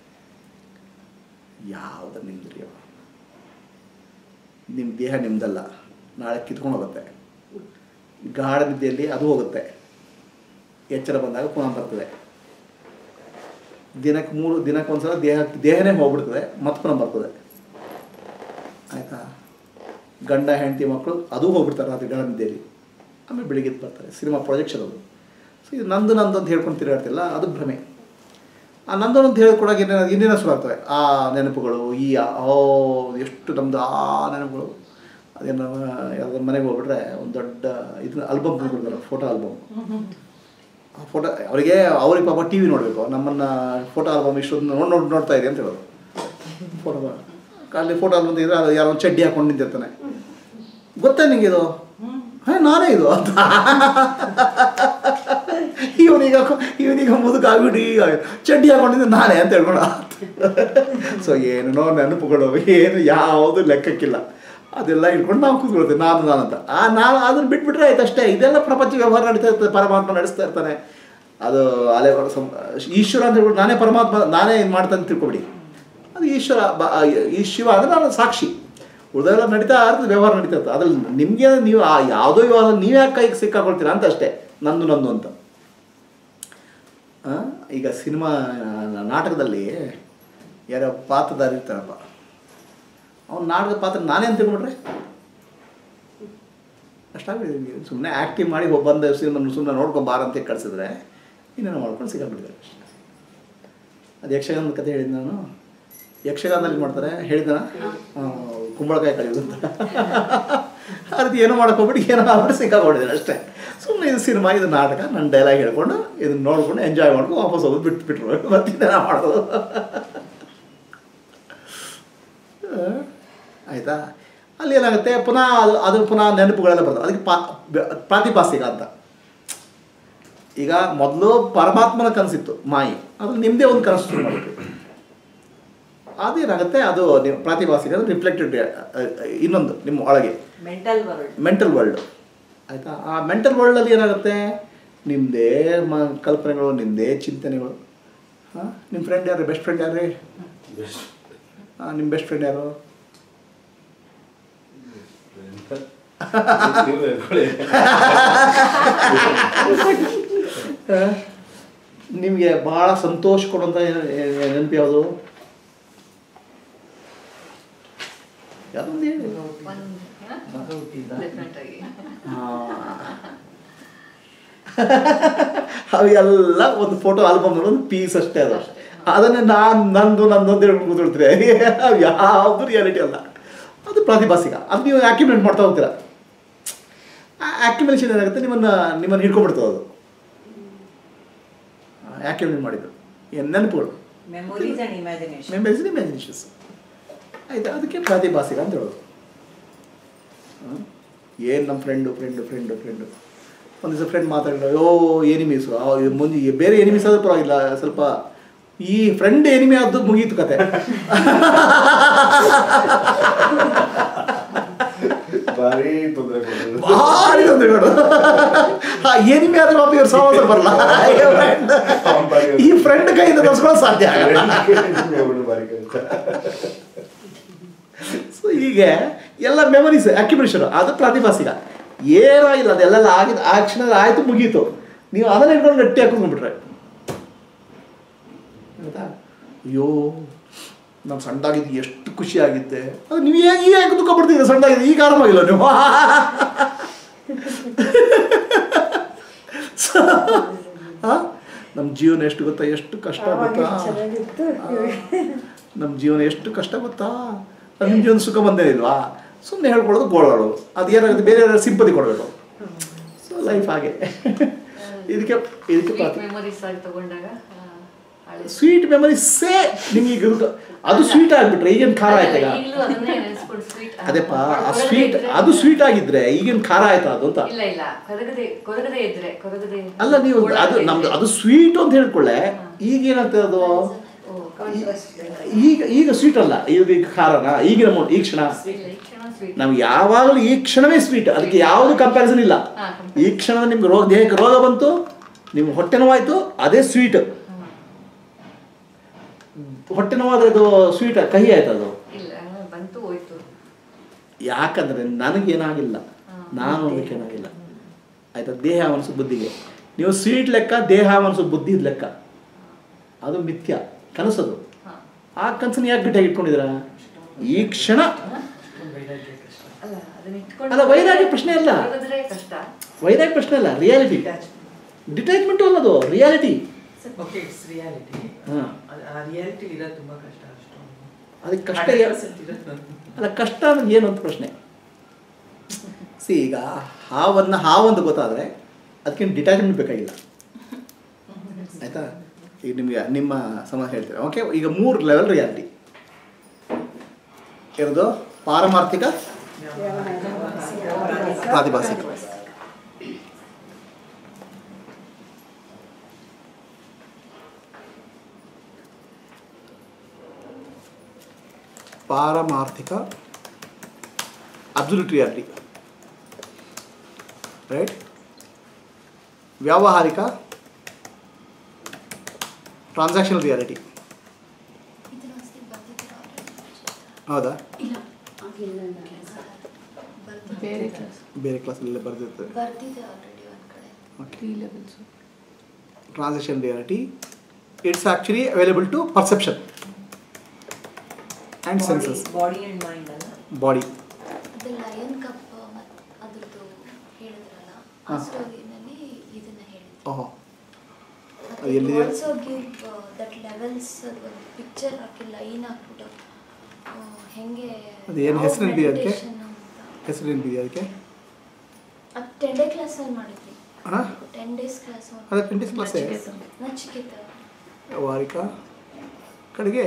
ಯಾವುದು ನಿಮ್ದು ನಿಮ್ಮ ದೇಹ ನಿಮ್ದಲ್ಲ ನಾಳೆ ಕಿತ್ಕೊಂಡು ಹೋಗುತ್ತೆ ಗಾಢ ನಿದ್ದೆಯಲ್ಲಿ ಅದು ಹೋಗುತ್ತೆ ಎಚ್ಚರ ಬಂದಾಗ ಪುನಃ ಬರ್ತದೆ ದಿನಕ್ಕೆ ಮೂರು ದಿನಕ್ಕೆ ಒಂದ್ಸಲ ದೇಹ ದೇಹನೇ ಹೋಗ್ಬಿಡ್ತದೆ ಮತ್ತೆ ಪುನಃ ಬರ್ತದೆ ಆಯಿತಾ ಗಂಡ ಹೆಂಡತಿ ಮಕ್ಕಳು ಅದು ಹೋಗ್ಬಿಡ್ತಾರೆ ರಾತ್ರಿ ಗಳ ನಿದ್ದೆಯಲ್ಲಿ ಆಮೇಲೆ ಬೆಳಿಗ್ಗೆ ಎದ್ದು ಬರ್ತಾರೆ ಸಿನಿಮಾ ಪ್ರೊಜೆಕ್ಷನ್ ಅದು ಸೊ ಇದು ನಂದು ನಂದು ಅಂತ ಹೇಳ್ಕೊಂಡು ತಿರುಗಾಡ್ತಿಲ್ಲ ಅದು ಭ್ರಮೆ ಆ ನಂದು ಅಂತ ಹೇಳ್ಕೊಡೋಕೆ ಏನೇನು ಇನ್ನೇನೋ ಶುರು ಆಗ್ತವೆ ಆ ನೆನಪುಗಳು ಈ ಆ- ಓ ಎಷ್ಟು ನಮ್ಮದು ಆ ನೆನಪುಗಳು ಅದೇನು ಯಾವ್ದಾದ್ರು ಮನೆಗೆ ಹೋಗ್ಬಿಟ್ರೆ ಒಂದು ದೊಡ್ಡ ಇದನ್ನ ಆಲ್ಬಮ್ ತಂದ್ಕೊಡ್ತಾರೆ ಫೋಟೋ ಆಲ್ಬಮ್ ಆ ಫೋಟೋ ಅವರಿಗೆ ಅವ್ರಿಗೆ ಪಾಪ ಟಿ ವಿ ನೋಡಬೇಕು ನಮ್ಮನ್ನು ಫೋಟೋ ಆಲ್ಬಮ್ ಇಷ್ಟೊಂದು ನೋಡಿ ನೋಡಿ ನೋಡ್ತಾ ಇದೆ ಅಂತ ಹೇಳೋದು ಫೋಟೋ ಅಲ್ಲಿ ಫೋಟೋ ಆಲ್ಬಮ್ ಇದ್ರೆ ಅದು ಯಾರೋ ಒಂದು ಚಡ್ಡಿ ಹಾಕೊಂಡು ನಿಂತಿರ್ತಾನೆ ಗೊತ್ತಾ ನಿಂಗೆ ಇದು ಹಾಂ ನಾನೇ ಇದು ಅಂತ ಇವನೀಗ ಇವನೀಗ ಮುದುಕ ಆಗ್ಬಿಟ್ಟು ಈಗ ಚಡ್ಡಿ ಹಾಕೊಂಡಿದ್ದು ನಾನೇ ಅಂತ ಹೇಳ್ಕೊಳ ಸೊ ಏನೇನೋ ನೆನಪುಗಳು ಏನು ಯಾವುದು ಲೆಕ್ಕಕ್ಕಿಲ್ಲ ಅದೆಲ್ಲ ಇಟ್ಕೊಂಡು ನಾವು ಕೂತ್ಕೊಳ್ತೀವಿ ನಾನು ನಾನು ಅಂತ ಆ ನಾನು ಅದನ್ನು ಬಿಟ್ಬಿಟ್ರೆ ಆಯ್ತು ಅಷ್ಟೇ ಇದೆಲ್ಲ ಪ್ರಪಂಚ ವ್ಯವಹಾರ ನಡೀತಾ ಇರ್ತದೆ ಪರಮಾತ್ಮ ನಡೆಸ್ತಾ ಇರ್ತಾನೆ ಅದು ಅಲೆ ಸಂ- ಈಶ್ವರ ಅಂತ ಹೇಳ್ಬಿಟ್ಟು ನಾನೇ ಪರಮಾತ್ಮ ನಾನೇ ಇದು ಮಾಡ್ತಾನೆ ಅಂತ ತಿಳ್ಕೊಬಿಡಿ ಅದು ಈಶ್ವರ ಬ ಈ ಶಿವ ಅಂದರೆ ನಾನು ಸಾಕ್ಷಿ ಉಳಿದೆಲ್ಲ ನಡೀತಾ ಇರ್ತದೆ ವ್ಯವಹಾರ ನಡೀತಾ ಇರ್ತದೆ ಅದ್ರಲ್ಲಿ ನಿಮಗೆ ನೀವು ಆ ಯಾವುದೋ ವ್ಯವಹಾರ ನೀವು ಯಾಕೆ ಕೈಗೆ ಸಿಕ್ಕಾಕೊಳ್ತೀರಾ ಅಂತ ಅಷ್ಟೇ ನಂದು ನಂದು ಅಂತ ಆ, ಈಗ ಸಿನಿಮಾ ನಾಟಕದಲ್ಲಿ ಯಾರೋ ಪಾತ್ರಧಾರಿ ಇರ್ತಾರಪ್ಪ ಅವ್ನು ನಾಟಕದ ಪಾತ್ರ ನಾನೇ ಅಂತ ತಿಳ್ಕೊಂಡ್ರೆ ಅಷ್ಟಾಗ್ಬಿಟ್ಟಿದೆ ಸುಮ್ಮನೆ ಆ್ಯಕ್ಟಿಂಗ್ ಮಾಡಿ ಒಬ್ಬ ಬಂದ ಸಿನಿಮಾ ಸುಮ್ಮನೆ ನೋಡ್ಕೊಂಬಾರ ಅಂತ ಕಳಿಸಿದ್ರೆ ಇನ್ನೇನು ಮಾಡ್ಕೊಂಡು ಸಿಕ್ಕಾಬಿಟ್ಟಿದ್ದಾರೆ ಅದು ಯಕ್ಷಗಾನದ ಕತೆ ಹೇಳಿದ್ದು ನಾನು ಯಕ್ಷಗಾನದಲ್ಲಿ ಮಾಡ್ತಾರೆ ಹೇಳಿದ ಕುಂಬಳಕಾಯಿ ಕಳೆಯೋದು ಅಂತ ಅದು ಏನೋ ಮಾಡಕ್ಕೆ ಹೋಗ್ಬಿಟ್ಟು ಏನೋ ಆಗ್ಬಿಟ್ಟು ಸಿಕ್ಕಾಕೊಂಡಿದ್ದಾರೆ ಅಷ್ಟೇ ಸುಮ್ಮನೆ ಇದು ಸಿನಿಮಾ ಇದು ನಾಟಕ ನನ್ನ ಡೈಲಾಗ್ ಹೇಳ್ಕೊಂಡು ಇದನ್ನ ನೋಡ್ಕೊಂಡು ಎಂಜಾಯ್ ಮಾಡ್ಕೊಂಡು ವಾಪಸ್ ಹೋಗೋದು ಬಿಟ್ಟು ಬಿಟ್ರು ಮತ್ತಿನ್ನೇನೋ ಮಾಡೋದು ಆ, ಆಯಿತಾ ಅಲ್ಲಿ ಏನಾಗುತ್ತೆ ಪುನಃ ಅದು ಅದು ಪುನಃ ನೆನಪುಗಳೆಲ್ಲ ಬರ್ತದೆ ಅದಕ್ಕೆ ಪಾ ಬ- ಪ್ರಾತಿಪಾಸಿಕ ಅಂತ ಈಗ ಮೊದಲು ಪರಮಾತ್ಮನ ಕನಸಿತ್ತು ಮಾಯಿ ಅದು ನಿಮ್ಮದೇ ಒಂದು ಕನಸು ಶುರು ಮಾಡಬೇಕು ಅದೇನಾಗುತ್ತೆ ಅದು ನೀವು ಪ್ರಾತಿಭಾಸಿಕ ಅಂದರೆ ರಿಫ್ಲೆಕ್ಟೆಡ್ ಇನ್ನೊಂದು ನಿಮ್ಮ ಒಳಗೆ ಮೆಂಟಲ್ ವರ್ಲ್ಡ್ ಮೆಂಟಲ್ ವರ್ಲ್ಡ್ ಆಯಿತಾ ಆ ಮೆಂಟಲ್ ವರ್ಲ್ಡಲ್ಲಿ ಏನಾಗುತ್ತೆ ನಿಮ್ಮದೇ ಮ ಕಲ್ಪನೆಗಳು ನಿಮ್ಮದೇ ಚಿಂತನೆಗಳು ಹಾಂ ನಿಮ್ಮ ಫ್ರೆಂಡ್ ಯಾರು ಬೆಸ್ಟ್ ಫ್ರೆಂಡ್ ಯಾರು ಹಾಂ ನಿಮ್ಮ ಬೆಸ್ಟ್ ಫ್ರೆಂಡ್ ಯಾರು ನೀವು ಹೇಳ್ಕೊಳ್ಳಿ. ನಿಮಗೆ ಭಾಳ ಸಂತೋಷ ಕೊಡುವಂಥ ನೆನಪು ಯಾವುದು ಯಾವುದೊಂದು ಹೇಳಿ ಡಿಫ್ರೆಂಟ್ ಆಗಿ ಅವೆಲ್ಲ ಒಂದು ಫೋಟೋ ಆಲ್ಬಮ್ ಒಂದು ಪೀಸ್ ಅಷ್ಟೇ ಅದು ಅದನ್ನೇ ನಾನು ನಂದು ನಂದು ಅಂತ ಹೇಳ್ಕೊಂಡು ಕೂತ್ಕೊಳ್ತೀರಿ ಅವು ಯಾವುದು ರಿಯಾಲಿಟಿ ಅಲ್ಲ ಅದು ಪ್ರಾತಿಭಾಸಿಕ ಅದು ನೀವು ಆಕ್ಯುಮೆಂಟ್ ಮಾಡ್ತಾ ಹೋಗ್ತೀರಾ ಆಕ್ಯುಮೇಷನ್ ಏನಾಗುತ್ತೆ ನಿಮ್ಮನ್ನು ನಿಮ್ಮನ್ನು ಹಿಡ್ಕೊಂಡ್ಬಿಡ್ತದೆ ಅದು ಆಕ್ಯುಮೆಂಟ್ ಮಾಡಿದ್ದು ಏನು ನೆನಪುಗಳು memories and imagination memories imaginations ಆಯ್ತು ಅದಕ್ಕೆ ಪ್ರಾತಿಭಾಸಿಕ ಅಂತ ಹೇಳೋದು ಏನು ನಮ್ಮ ಫ್ರೆಂಡು ಫ್ರೆಂಡು ಫ್ರೆಂಡು ಫ್ರೆಂಡು ಒಂದು ದಿವಸ ಫ್ರೆಂಡ್ ಮಾತಾಡಿಲ್ಲ ಓ ಎನಿಮೀಸು ಮುಂದೆ ಈ ಬೇರೆ ಎನಿಮೀಸ್ ಆದರೂ ಪರವಾಗಿಲ್ಲ ಸ್ವಲ್ಪ ಈ ಫ್ರೆಂಡ್ ಎನಿಮಿ ಆದ್ದು ಮುಗೀತು ಕತೆ ಭಾರಿ ತೊಂದರೆ ಕೊಡೋದು ಭಾರಿ ತೊಂದರೆಗಳು ಆ ಎನಿಮಿ ಆದ್ರೆ ಪಾಪ ಇವ್ರು ಸಹವಾಸ ಬರಲ್ಲ ಅಯ್ಯೋ friend. ಈ ಫ್ರೆಂಡ್ ಕೈಯಿಂದ ತರ್ಸ್ಕೊಳ್ಳೋದು ಸಾಧ್ಯ ಆಗಲ್ಲ ಭಾರಿ ಕೆಲಸ ಸೊ ಹೀಗೆ ಎಲ್ಲ ಮೆಮರೀಸ್ ಅಕ್ಯುಮಿನೇಷನ್ ಅದು ಪ್ರಾತಿಭಾಸಿಕ ಏನೋ ಇಲ್ಲ ಅದೆಲ್ಲ ಆಗಿದ್ದು ಆ ಕ್ಷಣದಲ್ಲಿ ಆಯಿತು ಮುಗೀತು ನೀವು ಅದನ್ನ ಇಟ್ಕೊಂಡು ಗಟ್ಟಿ ಹಾಕೊಂಡ್ಬಿಟ್ರೆ ಆಯ್ತಾ ಅಯ್ಯೋ ನಾನು ಸಣ್ಣದಾಗಿದ್ದು ಎಷ್ಟು ಖುಷಿ ಆಗಿದ್ದೆ ಅದು ನೀವು ಹೇಗೆ ಈಗ ಯಾಕೆ ದುಃಖ ಪಡ್ತಿದ್ದೀರ ಸಣ್ಣದಾಗಿದೆ ಈಗ ಆರಾಮಾಗಿಲ್ಲ ನೀವು ನಮ್ಮ ಜೀವನ ಎಷ್ಟು ಗೊತ್ತಾ ಎಷ್ಟು ಕಷ್ಟ ಗೊತ್ತಾ ನಮ್ಮ ಜೀವನ ಎಷ್ಟು ಕಷ್ಟ ಗೊತ್ತಾ ಅದು ನಿಮ್ಮ ಜೀವನ ಸುಖ ಬಂದೇ ಇಲ್ವಾ ಸುಮ್ಮನೆ ಹೇಳ್ಕೊಳ್ಳೋದು ಗೋಳಾಡೋದು ಅದು ಏನಾಗುತ್ತೆ ಬೇರೆ ಯಾರು ಸಿಂಪತಿ ಕೊಡಬೇಕು ಸೊ ಲೈಫ್ ಹಾಗೆ ಇದಕ್ಕೆ ಇದಕ್ಕೆ ಪ್ರಾತಿ ಮೆಮೊರೀಸ್ ಆಗಿ ತಗೊಂಡಾಗ ಆ, ಹಳೆ ಸ್ವೀಟ್ ಮೆಮರಿ ಸೇ ನಿಮ್ಗೆ ಈಗ ಇದು- ಅದು ಸ್ವೀಟ್ ಆಗಿಬಿಟ್ರೆ ಈಗೇನು ಖಾರ ಆಯ್ತಾ ಈಗ ಈಗಲೂ ಅದನ್ನೇ ನೆನೆಸ್ಕೊಂಡು ಸ್ವೀಟ್ ಅದೇಪ್ಪ ಆ ಸ್ವೀಟ್ ಅದು ಸ್ವೀಟ್ ಆಗಿದ್ರೆ ಈಗೇನು ಖಾರ ಆಯ್ತಾ ಅದು ಅಂತ ಇಲ್ಲ ಇಲ್ಲ ಕೊರಗದೆ ಕೊರಗದೆ ಇದ್ರೆ ಕೊರಗದೆ ಅಲ್ಲ ನೀವು ಅದು ನಮ್ದು ಅದು ಸ್ವೀಟ್ ಅಂತ ಹೇಳ್ಕೊಳ್ಳೆ ಈಗ ಏನಾಗ್ತದೆ ಅದು ಈಗ ಈಗ ಸ್ವೀಟ್ ಅಲ್ಲ ಈಗ ಈಗ ಖಾರನ ಈಗಿನ ಮೊ- ಈ ಕ್ಷಣ ಸ್ವೀಟ್ ನಾವು ಯಾವಾಗಲೂ ಈ ಕ್ಷಣವೇ ಸ್ವೀಟ್ ಅದಕ್ಕೆ ಯಾವುದು ಕಂಪ್ಯಾರಿಸನ್ ಇಲ್ಲ ಹಾ, ಈ ಕ್ಷಣದ ನಿಮ್ಗೆ ರೋಗ ದೇಹಕ್ಕೆ ರೋಗ ಬಂತು ನಿಮ್ಗೆ ಹೊಟ್ಟೆ ನೋವಾಯ್ತು ಅದೇ ಸ್ವೀಟ್ ಹೊಟ್ಟೆ ನೋವಾದ್ರೆ ಅದು ಸ್ವೀಟ್ ಕಹಿ ಆಯ್ತು ಅದು ಇಲ್ಲ ಬಂತು ಹೋಯ್ತು ಯಾಕಂದ್ರೆ ನನಗೇನಾಗಿಲ್ಲ ಹಾ. ನಾನು ಅನ್ನೋದಕ್ಕೇನಾಗಿಲ್ಲ ಆಯ್ತಾ ದೇಹ ಮನಸ್ಸು ಬುದ್ಧಿಗೆ ನೀವು ಸ್ವೀಟ್ ಲೆಕ್ಕ ದೇಹ ಮನಸ್ಸು ಬುದ್ಧಿ ಲೆಕ್ಕ ಅದು ಮಿಥ್ಯ ಕನಸದು ಹಾ. ಆ ಕನಸನ್ನು ಯಾಕೆ ಗಟ್ಟಿಯಾಗಿ ಇಟ್ಕೊಂಡಿದ್ದೀರಾ ಈ ಕ್ಷಣ ಅಲ್ಲ ಅದನ್ನ ಇಟ್ಕೊಂಡು ಅಲ್ಲ, ವೈರಾಗ್ಯ ಪ್ರಶ್ನೆ ಅಲ್ಲ. ಕೊರಗಿದ್ರೆ ಕಷ್ಟ ವೈರಾಗ್ಯ ಪ್ರಶ್ನೆ ಅಲ್ಲ ರಿಯಾಲಿಟಿ ಡಿಟ್ಯಾಚ್ಮೆಂಟು ಅನ್ನೋದು ರಿಯಾಲಿಟಿ ಓಕೆ ಇಟ್ಸ್ ರಿಯಾಲಿಟಿ ಹಾಂ ಆ ರಿಯಾಲಿಟಿ ಇರೋದು ತುಂಬಾ ಕಷ್ಟ ಅಷ್ಟು ಅದಕ್ಕೆ ಕಷ್ಟ ಹಂಡ್ರೆಡ್ ಯಾ- ಪರ್ಸೆಂಟ್ ಇರೋದು ಅಲ್ಲ ಕಷ್ಟ ಅನ್ನೋದು ಏನು ಅಂತ ಪ್ರಶ್ನೆ ಸಿ ಈಗ ಹಾವನ್ನು ಹಾವೊಂದು ಗೊತ್ತಾದರೆ ಅದಕ್ಕೇನು ಡಿಟ್ಯಾಚ್ಮೆಂಟ್ ಬೇಕಾಗಿಲ್ಲ ಆಯಿತಾ ಈಗ ನಿಮಗೆ ನಿಮ್ಮ ಸಮಾಜ ಹೇಳ್ತೀರಾ ಓಕೆ ಈಗ ಮೂರು ಲೆವೆಲ್ ರಿಯಾಲಿಟಿ ಇರೋದು ಪಾರಮಾರ್ಥಿಕ ಪ್ರಾತಿಭಾಸಿಕ ಪಾರಮಾರ್ಥಿಕ ಅಬ್ಸಲ್ಯೂಟ್ ರಿಯಾಲಿಟಿ ರೈಟ್ ವ್ಯಾವಹಾರಿಕ ಟ್ರಾನ್ಸಾಕ್ಷನಲ್ ರಿಯಾಲಿಟಿ ಹೌದಾ ಇಲ್ಲ ಆಗಿಲ್ಲ ಬೇರೆ ಕ್ಲಾಸ್ ಬೇರೆ ಕ್ಲಾಸಲ್ಲಿ ಬರೆದಿರ್ತದೆ ಬರ್ತಿದೆ ಆಲ್ರೆಡಿ ಒಂದು ಕಡೆ okay levels transaction reality it's actually available to perception and senses body and mind ಅಲ್ಲ ಬಾಡಿ ಅದು ಲಯನ್ ಕಪ್ ಮತ್ತು ಅದ್ರದ್ದು ಹೇಳಿದ್ರಲ್ಲ ಹಾ. ಆ ಸ್ಟೋರಿನಲ್ಲಿ ಇದನ್ನ ಹೇಳಿದ್ರು ಓಹೋ ಅದು ಎಲ್ಲಿದೆ? ಆಲ್ಸೋ ಗಿವ್ ದಟ್ ಲೆವೆಲ್ಸ್ ಒಂದು ಪಿಕ್ಚರ್ ಹಾಕಿ ಲೈನ್ ಹಾಕ್ಬಿಟ್ಟು ಆ, ಹೆಂಗೆ ಅದು ಏನ್ ಹೆಸ್ರು ಇದೆಯಾ ಅದಕ್ಕೆ? meditation ಅಂತ ಹೆಸರು ಏನಿದೆಯಾ ಅದಕ್ಕೆ ಅದು ಟೆನ್ ಡೇ ಕ್ಲಾಸಲ್ಲಿ ಮಾಡಿದ್ವಿ ಹಾಂ ಟೆನ್ ಡೇಸ್ ಕ್ಲಾಸ್ ಅದೇ ಟೆನ್ ಡೇಸ್ ಕ್ಲಾಸೇ ನಚಿಕೇತ ವ್ಯಾವಹಾರಿಕ ಕಡೆಗೆ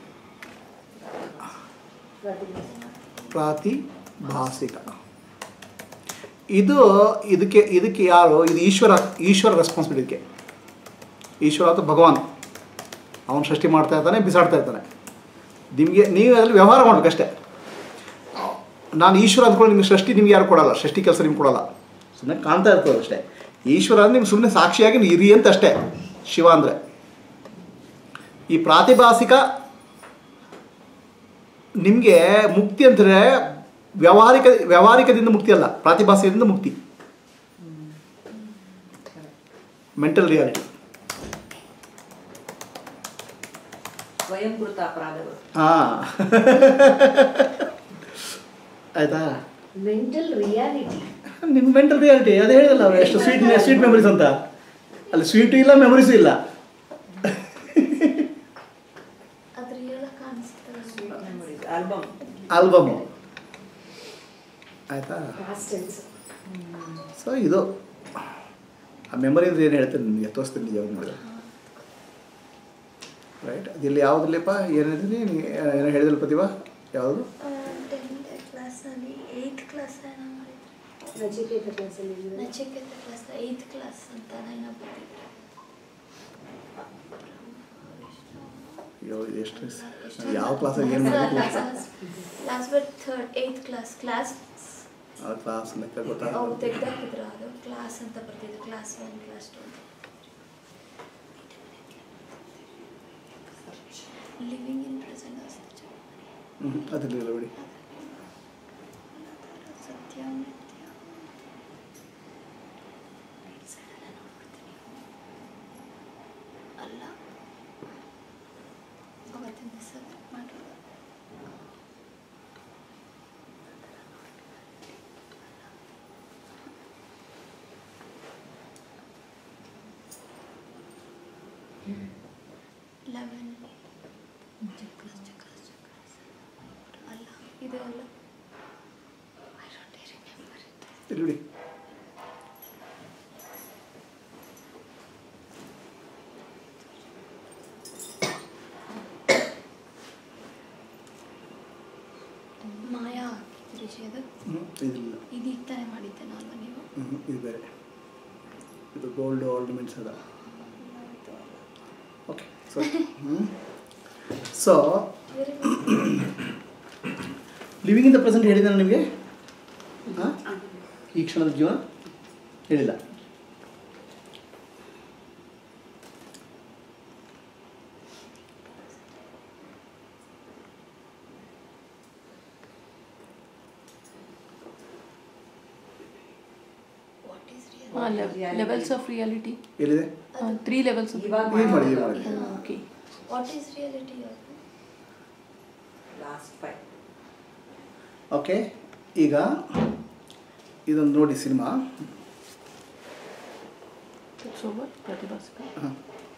ಪ್ರಾತಿಭಾಸಿಕ ಇದು ಇದಕ್ಕೆ ಇದಕ್ಕೆ ಯಾರು ಇದು ಈಶ್ವರ ಈಶ್ವರ ರೆಸ್ಪಾನ್ಸಿಬಿಲಿಟಿಗೆ ಈಶ್ವರ ಅಥವಾ ಭಗವಾನ್ ಅವನು ಸೃಷ್ಟಿ ಮಾಡ್ತಾ ಇರ್ತಾನೆ ಬಿಸಾಡ್ತಾ ಇರ್ತಾನೆ ನಿಮಗೆ ನೀವು ಅದರಲ್ಲಿ ವ್ಯವಹಾರ ಮಾಡ್ಬೇಕಷ್ಟೇ ನಾನು ಈಶ್ವರ ಅಂದ್ಕೊಂಡು ನಿಮಗೆ ಸೃಷ್ಟಿ ನಿಮ್ಗೆ ಯಾರು ಕೊಡಲ್ಲ ಸೃಷ್ಟಿ ಕೆಲಸ ನಿಮ್ಗೆ ಕೊಡಲ್ಲ ಸುಮ್ಮನೆ ಕಾಣ್ತಾ ಇರ್ತದೆ ಅಷ್ಟೇ ಈಶ್ವರ ಅಂದ್ರೆ ನಿಮ್ಗೆ ಸುಮ್ಮನೆ ಸಾಕ್ಷಿಯಾಗಿ ನೀವು ಇರಿ ಅಂತ ಅಷ್ಟೇ ಶಿವ ಅಂದರೆ ಈ ಪ್ರಾತಿಭಾಸಿಕ ನಿಮಗೆ ಮುಕ್ತಿ ಅಂದರೆ ವ್ಯಾವಹಾರಿಕ ವ್ಯಾವಹಾರಿಕದಿಂದ ಮುಕ್ತಿ ಅಲ್ಲ ಪ್ರಾತಿಭಾಸಿಕದಿಂದ ಮುಕ್ತಿ ಮೆಂಟಲ್ ರಿಯಾಲಿಟಿ ಸ್ವಯಂಕೃತ ಅಪರಾಧಗಳು ಹಾಂ ಆಯ್ತಾ ಮೆಂಟಲ್ ರಿಯಾಲಿಟಿ ನಿಮ್ಮ ಮೆಂಟಲ್ ರಿಯಾಲಿಟಿ ಅದೇ ಹೇಳಿದಲ್ಲ ಅವ್ರು ಎಷ್ಟು ಸ್ವೀಟ್ ಸ್ವೀಟ್ ಮೆಮೊರೀಸ್ ಅಂತ ಅಲ್ಲಿ ಸ್ವೀಟು ಇಲ್ಲ ಮೆಮೊರೀಸು ಇಲ್ಲ ಅದ್ರ ಹೇಳಕ್ ಕಾಣಿಸ್ತದೆ ಮೆಮೊರೀಸ್ ಆಲ್ಬಮ್ ಆಲ್ಬಮು ಆಯಿತಾ ಪಾಸ್ಟ್ ಟೆನ್ಸ್ ಸೊ ಇದು ಆ ಮೆಮೊರಿ ಅಂದ್ರೆ ಏನು ಹೇಳ್ತೇನೆ ನಿಮಗೆ ತೋರಿಸ್ತೀನಿ ನಿಜ ನೋಡಿದ್ರೆ ರೈಟ್ ಅದಿಲ್ಲಿ ಯಾವುದಿಲ್ಲಪ್ಪ ಏನು ಹೇಳಿದ್ರಿ ನೀ- ಏನೋ ಹೇಳಿದಲ್ಲ ಪ್ರತಿಭಾ ಯಾವುದು ಟೆನ್ ಡೇ ಕ್ಲಾಸಲ್ಲಿ ಏಯ್ತ್ ಕ್ಲಾಸ್ ಏನೋ ಮಾಡಿದ್ರು ನಚಿಕೇತ ಕ್ಲಾಸಲ್ಲಿ ನಚಿಕೇತ ಕ್ಲಾಸ್ ಏಯ್ತ್ ಕ್ಲಾಸ್ ಅಂತ ಏನೋ ಬರ್ತಿದ್ರು ಅಯ್ಯೋ ಇದು ಎಷ್ಟು ಯಾವ ಕ್ಲಾಸಾಗಿ ಏನು ಮಾಡಿದ್ವಿ last but third eighth class class ಆ ಕ್ಲಾಸ್ ಲೆಕ್ಕ ಅವ್ರು ಗೊತ್ತಾಗ ತೆಗ್ದಾಕಿದ್ರು ಅದು ಕ್ಲಾಸ್ ಅಂತ ಬರ್ತಿದ್ರು class one class two living in present ಹ್ಞೂ ಅದಿರಲಿಲ್ಲ ಬಿಡಿ ಸತ್ಯ ನಿತ್ಯ ಸಡನ್ನ ನೋಡ್ಬಿಡ್ತೀನಿ. ಅಲ್ಲ ಅವತ್ತಿನ ದಿವಸ ಮಾಡೋದು ಲೆವೆನ್ ಅಲ್ಲ ಇದು ಅಲ್ಲ ಐ ಡೋಂಟ್ ರಿಮೆಂಬರ್ ಇಟ್ ಇಲ್ಲಿ ಬಿಡಿ ಮಾಯಾ ಹಾಕಿದ್ರಿ ಅದು ಹ್ಞೂ ಇದಿಲ್ಲ ಇದೀಗ ತಾನೇ ಮಾಡಿದ್ದೆ ನಾನು ನೀವು ಹ್ಞೂ ಇದು ಬೇರೆ ಇದು ಗೋಲ್ಡ್ ಆರ್ನಮೆಂಟ್ಸ್ ಅದ ಓಕೆ ಸೊ ಹ್ಞೂ so very living in the present ಹೇಳಿದ ನಿಮಗೆ ಹಾಂ ಈ ಕ್ಷಣದ ಜೀವನ ಹೇಳಿಲ್ಲ what is real levels of reality ಎಲ್ಲಿದೆ ತ್ರೀ ಲೆವೆಲ್ಸ್ ಇವಾಗ ಏನು ಮಾಡಿ ಏನು ಮಾಡಿ okay what is reality last five okay ಈಗ ಇದೊಂದು ನೋಡಿ ಸಿನಿಮಾ ಓವರ್ ಪ್ರತಿಭಾಸ್ಕ ಹಾಂ